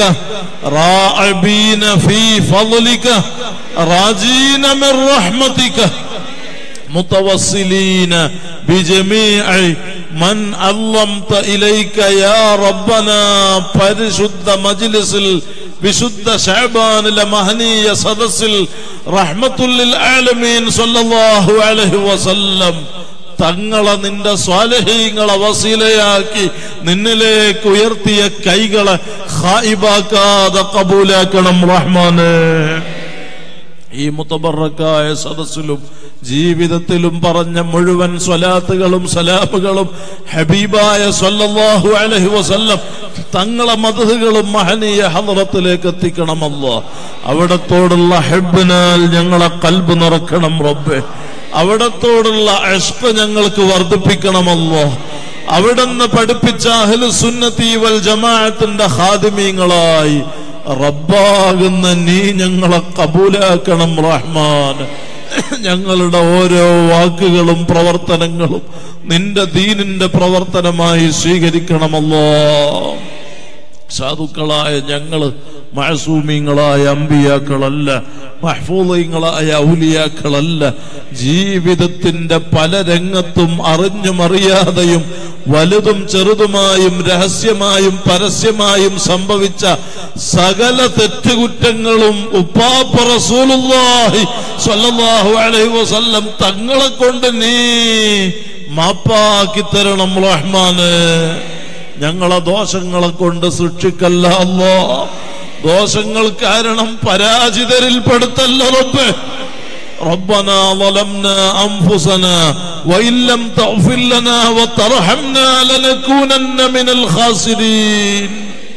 راعبين في فضلك راجين من رحمتك متوصلين بجميع മൻ അല്ലംത ഇലൈക യാ റബ്ബന പരിശുദ്ധ മജ്ലിസിൽ വിശുദ്ധ ഷഅബാനിലെ മഹനീയ സദസ്സിൽ റഹ്മത്തുല്ലിൽ ആലമീൻ സല്ലല്ലാഹു അലൈഹി വസല്ലം തങ്ങളെ നിന്റെ സ്വാലഹീങ്ങളെ വസീലയാക്കി നിന്നിലേക്ക് ഉയർത്തിയ കൈകളെ ഹായിബാക്കാതെ കബൂലാക്കണം റഹ്മാനെ ഈ മുത്തബറക്കായ സദസ്സിലും ജീവിതത്തിലും പറഞ്ഞ മുഴുവൻ സ്വലാത്തുകളും സലാമുകളും ഹബീബായ സല്ലല്ലാഹു അലൈഹി വസല്ലം തങ്ങളെ മതഹുകളും മഹനീയ ഹദ്റത്തിലേക്ക് എത്തിക്കണമല്ലോ അവിടത്തോടുള്ള ഹെബിനാൽ ഞങ്ങളെ കൽബ് നിറക്കണം റബ്ബെ അവിടത്തോടുള്ള അഷ്പ ഞങ്ങൾക്ക് വർദ്ധിപ്പിക്കണമല്ലോ അവിടുന്ന് പഠിപ്പിച്ച അഹ്ലു സുന്നത്തി വൽ ജമാഅത്തിന്റെ ഹാദിമീങ്ങളായി റബ്ബാകുന്ന നീ ഞങ്ങളെ കബൂലാക്കണം റഹ്മാൻ ഞങ്ങളുടെ ഓരോ വാക്കുകളും പ്രവർത്തനങ്ങളും നിന്റെ ദീനിന്റെ പ്രവർത്തനമായി സ്വീകരിക്കണമല്ലോ സാധുക്കളായ ഞങ്ങള് മഴസൂമിങ്ങളായ അമ്പിയാക്കളല്ല മഹ്ഫൂദങ്ങളായ ഔലിയാക്കളല്ല ജീവിതത്തിന്റെ പല രംഗത്തും അറിഞ്ഞും അറിയാതെയും വലുതും ചെറുതുമായും രഹസ്യമായും പരസ്യമായും സംഭവിച്ച സകല തെറ്റുകുറ്റങ്ങളും ഉപ്പാപ്പ റസൂലുള്ളാഹി സ്വല്ലല്ലാഹു അലൈഹി വസല്ലം തങ്ങളെ കൊണ്ട് നീ മാപ്പാക്കി തരണം റഹ്മാന് ഞങ്ങളെ ദോഷങ്ങളെ കൊണ്ട് സൃഷ്ടിക്കല്ല അല്ലോ ദോഷങ്ങൾ കാരണം പരാജിതരിൽ പെടുത്തല്ല റബ്ബ് ربنا ظلمنا أنفسنا وإن لم تغفر لنا وترحمنا لنكونن من الخاسرين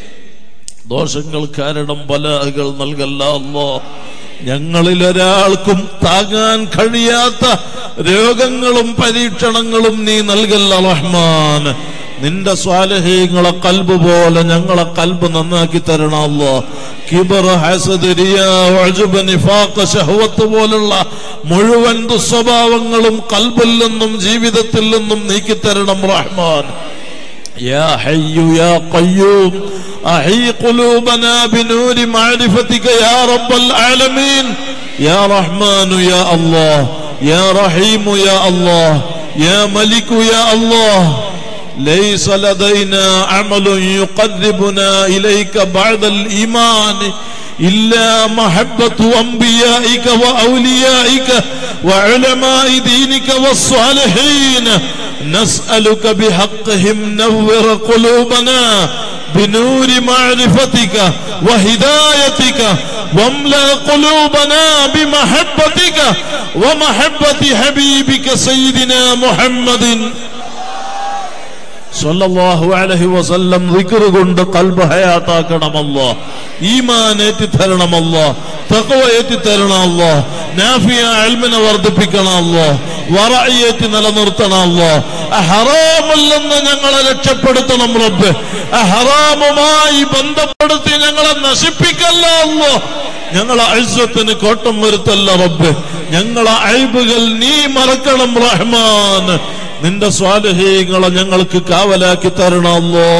ദോഷങ്ങൾ കാരണം ബലാഹകൾ നൽകല്ല അല്ലോ ഞങ്ങളിൽ ഒരാൾക്കും താങ്ങാൻ കഴിയാത്ത രോഗങ്ങളും പരീക്ഷണങ്ങളും നീ നൽകല്ല റഹ്മാൻ നിന്റെ സ്വാലഹീങ്ങളെ കൽബ് പോലെ ഞങ്ങളെ കൽബ് നന്നാക്കി തരണമല്ലോ കിബർ ഹസദ് റിയ ഉജ്ബ് നിഫാഖ് ശഹവത്ത് പോലുള്ള മുഴുവൻ ദുസ്വഭാവങ്ങളും കൽബിൽ നിന്നും ജീവിതത്തിൽ നിന്നും നീക്കി തരണം റഹ്മാൻ يا حي يا قيوم أحي قلوبنا بنور معرفتك يا رب العالمين يا رحمن يا الله يا رحيم يا الله يا ملك يا الله ليس لدينا عمل يقربنا إليك بعد الإيمان إلا محبة أنبيائك وأوليائك وعلماء دينك والصالحين نسألك بحقهم نور قلوبنا بنور معرفتك وهدايتك واملأ قلوبنا بمحبتك ومحبة حبيبك سيدنا محمد സല്ലല്ലാഹു അലൈഹി വസല്ലം ദിക്ർ കൊണ്ട് കൽബ് ഹയാത്താക്കണമല്ലോ ഈമാൻ ഏറ്റി തരണമല്ലോ തഖ്വ ഏറ്റി തരണമല്ലോ നാഫിയ ഇൽമിനെ വർദ്ധിപ്പിക്കണമല്ലോ വറഅയേറ്റി നിലനിർത്തണമല്ലോ ഹറാമിൽ നിന്ന് ഞങ്ങളെ രക്ഷപ്പെടുത്തണം റബ്ബ് ഹറാമുമായി ബന്ധപ്പെടുത്തി ഞങ്ങളെ നശിപ്പിക്കല്ല അല്ലോ ഞങ്ങളെ ഐസത്തിന് കോട്ടം വരുത്തല്ല റബ്ബ് ഞങ്ങളെ അഴിബുകൾ നീ മറക്കണം റഹ്മാൻ നിന്റെ സ്വാലഹീങ്ങളെ ഞങ്ങൾക്ക് കാവലാക്കി തരണമല്ലോ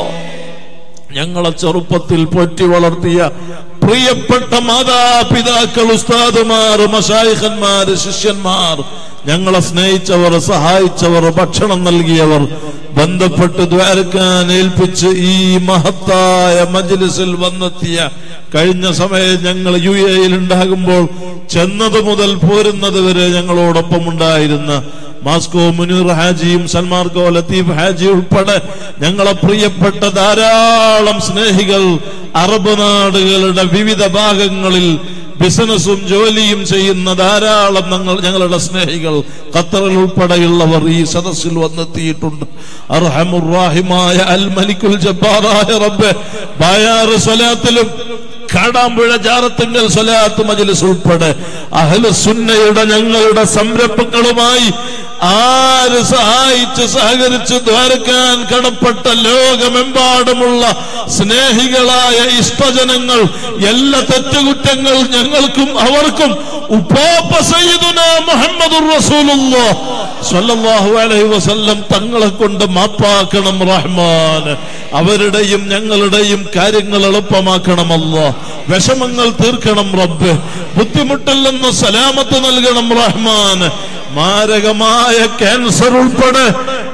ഞങ്ങളെ ചെറുപ്പത്തിൽ പൊറ്റി വളർത്തിയ പ്രിയപ്പെട്ട മാതാപിതാക്കൾ ഉസ്താദുമാർ മഷായിഖന്മാര് ശിഷ്യന്മാർ ഞങ്ങളെ സ്നേഹിച്ചവർ സഹായിച്ചവർ ഭക്ഷണം നൽകിയവർ ബന്ധപ്പെട്ട് ദ്വാരക്കാൻ ഏൽപ്പിച്ച് ഈ മഹത്തായ മജ്ലിസിൽ വന്നെത്തിയ കഴിഞ്ഞ സമയം ഞങ്ങൾ യു എയിൽ ഉണ്ടാകുമ്പോൾ ചെന്നത് മുതൽ പോരുന്നത് വരെ ഞങ്ങളോടൊപ്പം ഉണ്ടായിരുന്ന മാസ്കോ മുനീർ ഹാജിയും സൽമാർക്കോ ലത്തീഫ് ഹാജി ഉൾപ്പെടെ ഞങ്ങളെ പ്രിയപ്പെട്ട ധാരാളം സ്നേഹികൾ അറബ് നാടുകളുടെ വിവിധ ഭാഗങ്ങളിൽ ബിസിനസ്സും ജോലിയും ചെയ്യുന്ന ധാരാളം ഞങ്ങൾ ഞങ്ങളുടെ സ്നേഹികൾ ഖത്തറിൽ ഉൾപ്പെടെയുള്ളവർ ഈ സദസ്സിൽ വന്നെത്തിയിട്ടുണ്ട് അർഹമുറാഹിമായ അൽ മലിക്കുൽ ജബ്ബാറായ റബ്ബെ ബായാറ് സ്വലാത്തിലും കാടാമ്പുഴ ജാറത്തിങ്കൽ സ്വലാത്ത് മജ്ലിസ് ഉൾപ്പെടെ അഹ്ലു സുന്നയുടെ ഞങ്ങളുടെ സംരംഭങ്ങളുമായി ആര് സഹായിച്ച് സഹകരിച്ച് ദ്വാരക്കാൻ കടപ്പെട്ട ലോകമെമ്പാടുമുള്ള സ്നേഹികളായ ഇഷ്ടജനങ്ങൾ എല്ലാ തെറ്റുകുറ്റങ്ങൾ ഞങ്ങൾക്കും അവർക്കും ഉപ്പാപ്പ സയ്യിദുന മുഹമ്മദുർ റസൂലുള്ളാഹ് സ്വല്ലല്ലാഹു അലൈഹി വസല്ലം തങ്ങളെ കൊണ്ട് മാപ്പാക്കണം റഹ്മാൻ അവരുടെയും ഞങ്ങളുടെയും കാര്യങ്ങൾ എളുപ്പമാക്കണമല്ലോ വിഷമങ്ങൾ തീർക്കണം റബ്ബ് ബുദ്ധിമുട്ടിൽ നിന്ന് സലാമത്ത് നൽകണം റഹ്മാൻ മാരകമായ ക്യാൻസർ ഉൾപ്പെടെ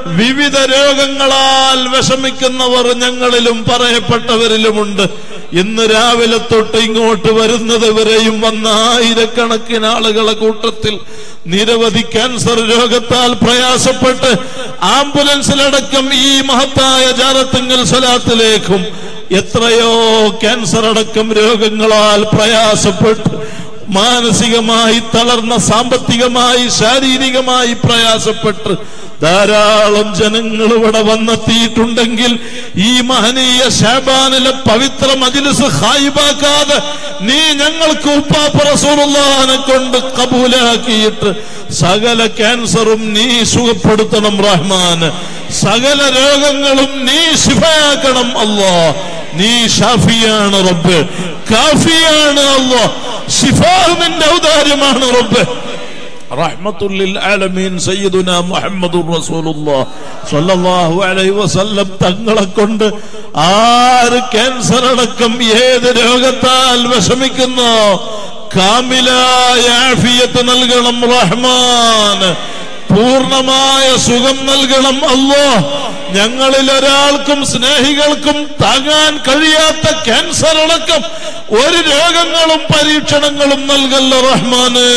വിവിധ രോഗങ്ങളാൽ വിഷമിക്കുന്നവർ ഞങ്ങളിലും പറയപ്പെട്ടവരിലുമുണ്ട് ഇന്ന് രാവിലെ തൊട്ട് ഇങ്ങോട്ട് വരുന്നത് വരെയും വന്ന ആയിരക്കണക്കിന് ആളുകളെ കൂട്ടത്തിൽ നിരവധി ക്യാൻസർ രോഗത്താൽ പ്രയാസപ്പെട്ട് ആംബുലൻസിലടക്കം ഈ മഹത്തായ ജാറത്തിങ്കൽ സ്വലാത്തിലേക്കും എത്രയോ ക്യാൻസർ അടക്കം രോഗങ്ങളാൽ പ്രയാസപ്പെട്ട് മാനസികമായി തളർന്ന സാമ്പത്തികമായി ശാരീരികമായി പ്രയാസപ്പെട്ട് ധാരാളം ജനങ്ങൾ ഇവിടെ വന്നെത്തിയിട്ടുണ്ടെങ്കിൽ ഈ മഹനീയ ഷാബാനിലെ പവിത്ര മജിലിസ് ഹായിബാക്കാതെ നീ ഞങ്ങൾക്ക് ഉപ്പാപ്പ റസൂലുള്ളാഹിനെ കൊണ്ട് കബൂലാക്കിയിട്ട് സകല ക്യാൻസറും നീ സുഖപ്പെടുത്തണം റഹ്മാൻ സകല രോഗങ്ങളും നീ ശിഫയാക്കണം അല്ലോ നീ ഷാഫിയാണ് റബ്ബ് കാഫിയാണ് അല്ലോ ഷിഫാഹുവിന്റെ ഔദാര്യമാണ് റബ്ബ് റഹ്മത്തുല്ലിൽ ആലമീൻ സയ്യിദുന മുഹമ്മദുർ റസൂലുള്ളാഹ് സ്വല്ലല്ലാഹു അലൈഹി വസല്ലം തങ്ങളെ കൊണ്ട് ആര് ക്യാൻസർ അടക്കം ഏത് രോഗത്താൽ വിഷമിക്കുന്നോ കാമിലായ ആഫിയത്ത് നൽകണം റഹ്മാൻ പൂർണ്ണമായ സുഖം നൽകണം അല്ലോ ഞങ്ങളിൽ ഒരാൾക്കും സ്നേഹികൾക്കും താങ്ങാൻ കഴിയാത്ത ക്യാൻസർ അടക്കം ഒരു രോഗങ്ങളും പരീക്ഷണങ്ങളും നൽകല്ലോ റഹ്മാന്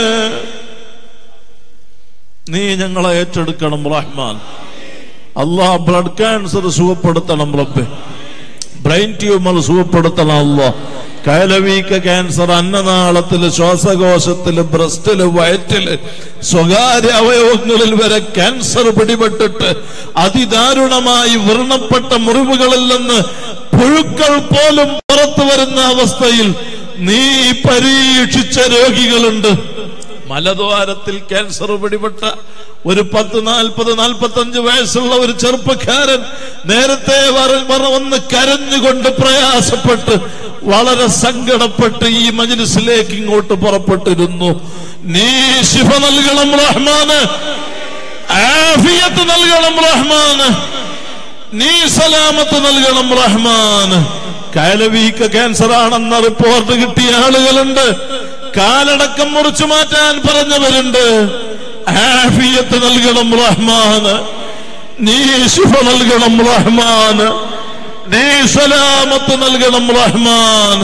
നീ ഞങ്ങളെ ഏറ്റെടുക്കണം റഹ്മാൻ അള്ളാഹ് ബ്ലഡ് ക്യാൻസർ സുഖപ്പെടുത്തണം റബ്ബെ ബ്രെയിൻ ട്യൂമർ സുഖപ്പെടുത്തണം അല്ലോ കയലവീക്ക ക്യാൻസർ അന്നനാളത്തില് ശ്വാസകോശത്തില് ബ്രസ്റ്റില് വയറ്റില് സ്വകാര്യ അവയവങ്ങളിൽ വരെ ക്യാൻസർ പിടിപെട്ടിട്ട് അതിദാരുണമായി വ്രണപ്പെട്ട മുറിവുകളിൽ നിന്ന് പുഴുക്കൾ പോലും പുറത്തു വരുന്ന അവസ്ഥയിൽ നീ പരീക്ഷിച്ച രോഗികളുണ്ട് മലദ്വാരത്തിൽ ക്യാൻസർ പിടിപെട്ട ഒരു പത്ത് നാൽപ്പത് നാൽപ്പത്തി അഞ്ച് വയസ്സുള്ള ഒരു ചെറുപ്പക്കാരൻ നേരത്തെ വര- വര- വന്ന് കരഞ്ഞുകൊണ്ട് പ്രയാസപ്പെട്ട് വളരെ സങ്കടപ്പെട്ട് ഈ മജ്ലിസിലേക്ക് ഇങ്ങോട്ട് പുറപ്പെട്ടിരുന്നു നീ ശിഫ നൽകണം റഹ്മാന് ആഫിയത്ത് നൽകണം റഹ്മാന് നീ സലാമത്ത് നൽകണം റഹ്മാൻ കയലവീക്ക ക്യാൻസർ ആണെന്ന റിപ്പോർട്ട് കിട്ടിയ ആളുകളുണ്ട് കാലടക്കം മുറിച്ചു മാറ്റാൻ പറഞ്ഞവരുണ്ട് ആഫിയത്ത് നൽകണം റഹ്മാൻ നീ ശിഫ നൽകണം റഹ്മാൻ നീ സലാമത്ത് നൽകണം റഹ്മാൻ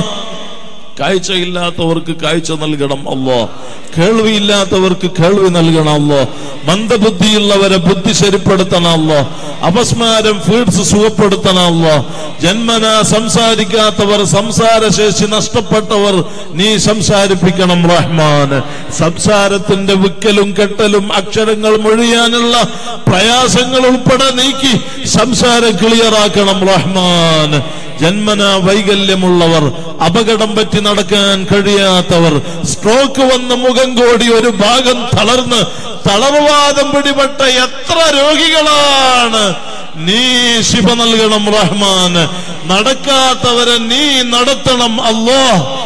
കാഴ്ചയില്ലാത്തവർക്ക് കാഴ്ച നൽകണം അല്ലോ കേൾവിയില്ലാത്തവർക്ക് കേൾവി നൽകണം അല്ലോ മന്ദബുദ്ധിയുള്ളവരെ ബുദ്ധി ശരിപ്പെടുത്തണം അല്ലോ അപസ്മാരം ഫീഡ്സ് സുഖപ്പെടുത്തണം അല്ലോ ജന്മന സംസാരിക്കാത്തവർ സംസാരശേഷി നഷ്ടപ്പെട്ടവർ നീ സംസാരിപ്പിക്കണം റഹ്മാൻ സംസാരത്തിന്റെ വിക്കലും കെട്ടലും അക്ഷരങ്ങൾ മൊഴിയാനുള്ള പ്രയാസങ്ങൾ ഉൾപ്പെടെ നീക്കി സംസാരം ക്ലിയറാക്കണം റഹ്മാൻ ജന്മന വൈകല്യമുള്ളവർ അപകടം പറ്റി നടക്കാൻ കഴിയാത്തവർ സ്ട്രോക്ക് വന്ന് മുഖം കോടി ഒരു ഭാഗം തളർന്ന് തളർവാദം പിടിപെട്ട എത്ര രോഗികളാണ് നീ ശിഫ നൽകണം റഹ്മാൻ നടക്കാത്തവരെ നീ നടത്തണം അല്ലോ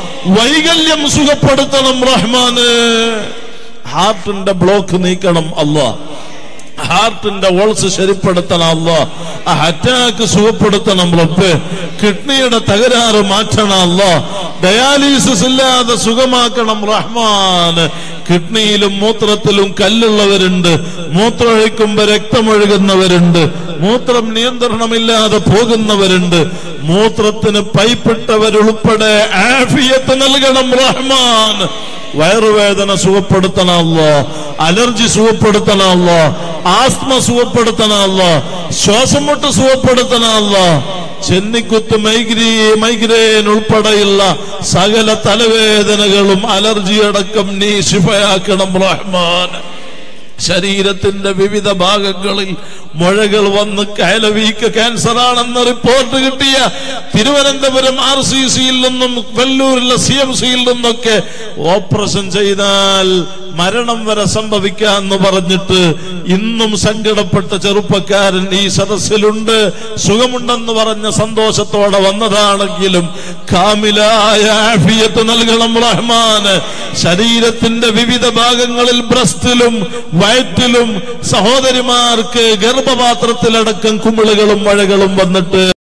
വൈകല്യം സുഖപ്പെടുത്തണം റഹ്മാന് ഹാർട്ടിന്റെ ബ്ലോക്ക് നീക്കണം അല്ലോ ഹാർട്ടിന്റെ ഓൾസ് ശരിപ്പെടുത്തണം അല്ലോ അറ്റാക്ക് സുഖപ്പെടുത്തണം റബ്ബ് കിഡ്നിയുടെ തകരാറ് മാറ്റണം അല്ലോ ഡയാലിസിസ് ഇല്ലാതെ സുഖമാക്കണം റഹ്മാൻ കിഡ്നിയിലും മൂത്രത്തിലും കല്ലുള്ളവരുണ്ട് മൂത്രമൊഴിക്കുമ്പോ രക്തമൊഴുകുന്നവരുണ്ട് മൂത്രം നിയന്ത്രണമില്ലാതെ പോകുന്നവരുണ്ട് മൂത്രത്തിന് പൈപ്പിട്ടവരുൾപ്പെടെ ആഫിയത്ത് നൽകണം റഹ്മാൻ വയറുവേദന സുഖപ്പെടുത്തണമല്ലോ അലർജി സുഖപ്പെടുത്തണമല്ലോ ആസ്മ സുഖപ്പെടുത്തണമല്ലോ ശ്വാസം മുട്ട് സുഖപ്പെടുത്തണമല്ലോ ചെന്നിക്കുത്ത് മൈഗ്രീ മൈഗ്രെയിൻ ഉൾപ്പെടെയുള്ള സകല തലവേദനകളും അലർജി അടക്കം നീ ശിഫയാക്കണം റഹ്മാൻ ശരീരത്തിന്റെ വിവിധ ഭാഗങ്ങളിൽ മുഴകൾ വന്ന് കയലവീക്ക് ക്യാൻസർ ആണെന്ന് റിപ്പോർട്ട് കിട്ടിയ തിരുവനന്തപുരം ആർ സി സിയിൽ നിന്നും വെല്ലൂരിലെ സി എം സിയിൽ നിന്നൊക്കെ ഓപ്പറേഷൻ ചെയ്താൽ മരണം വരെ സംഭവിക്കാന്ന് പറഞ്ഞിട്ട് ഇന്നും സങ്കടപ്പെട്ട ചെറുപ്പക്കാരൻ ഈ സദസ്സിലുണ്ട് സുഖമുണ്ടെന്ന് പറഞ്ഞ സന്തോഷത്തോടെ വന്നതാണെങ്കിലും കാമിലായ ആഫിയത്ത് നൽകണം റഹ്മാന് ശരീരത്തിന്റെ വിവിധ ഭാഗങ്ങളിൽ ബ്രസ്റ്റിലും വയറ്റിലും സഹോദരിമാർക്ക് ഗർഭപാത്രത്തിലടക്കം കുമിളുകളും മഴകളും വന്നിട്ട്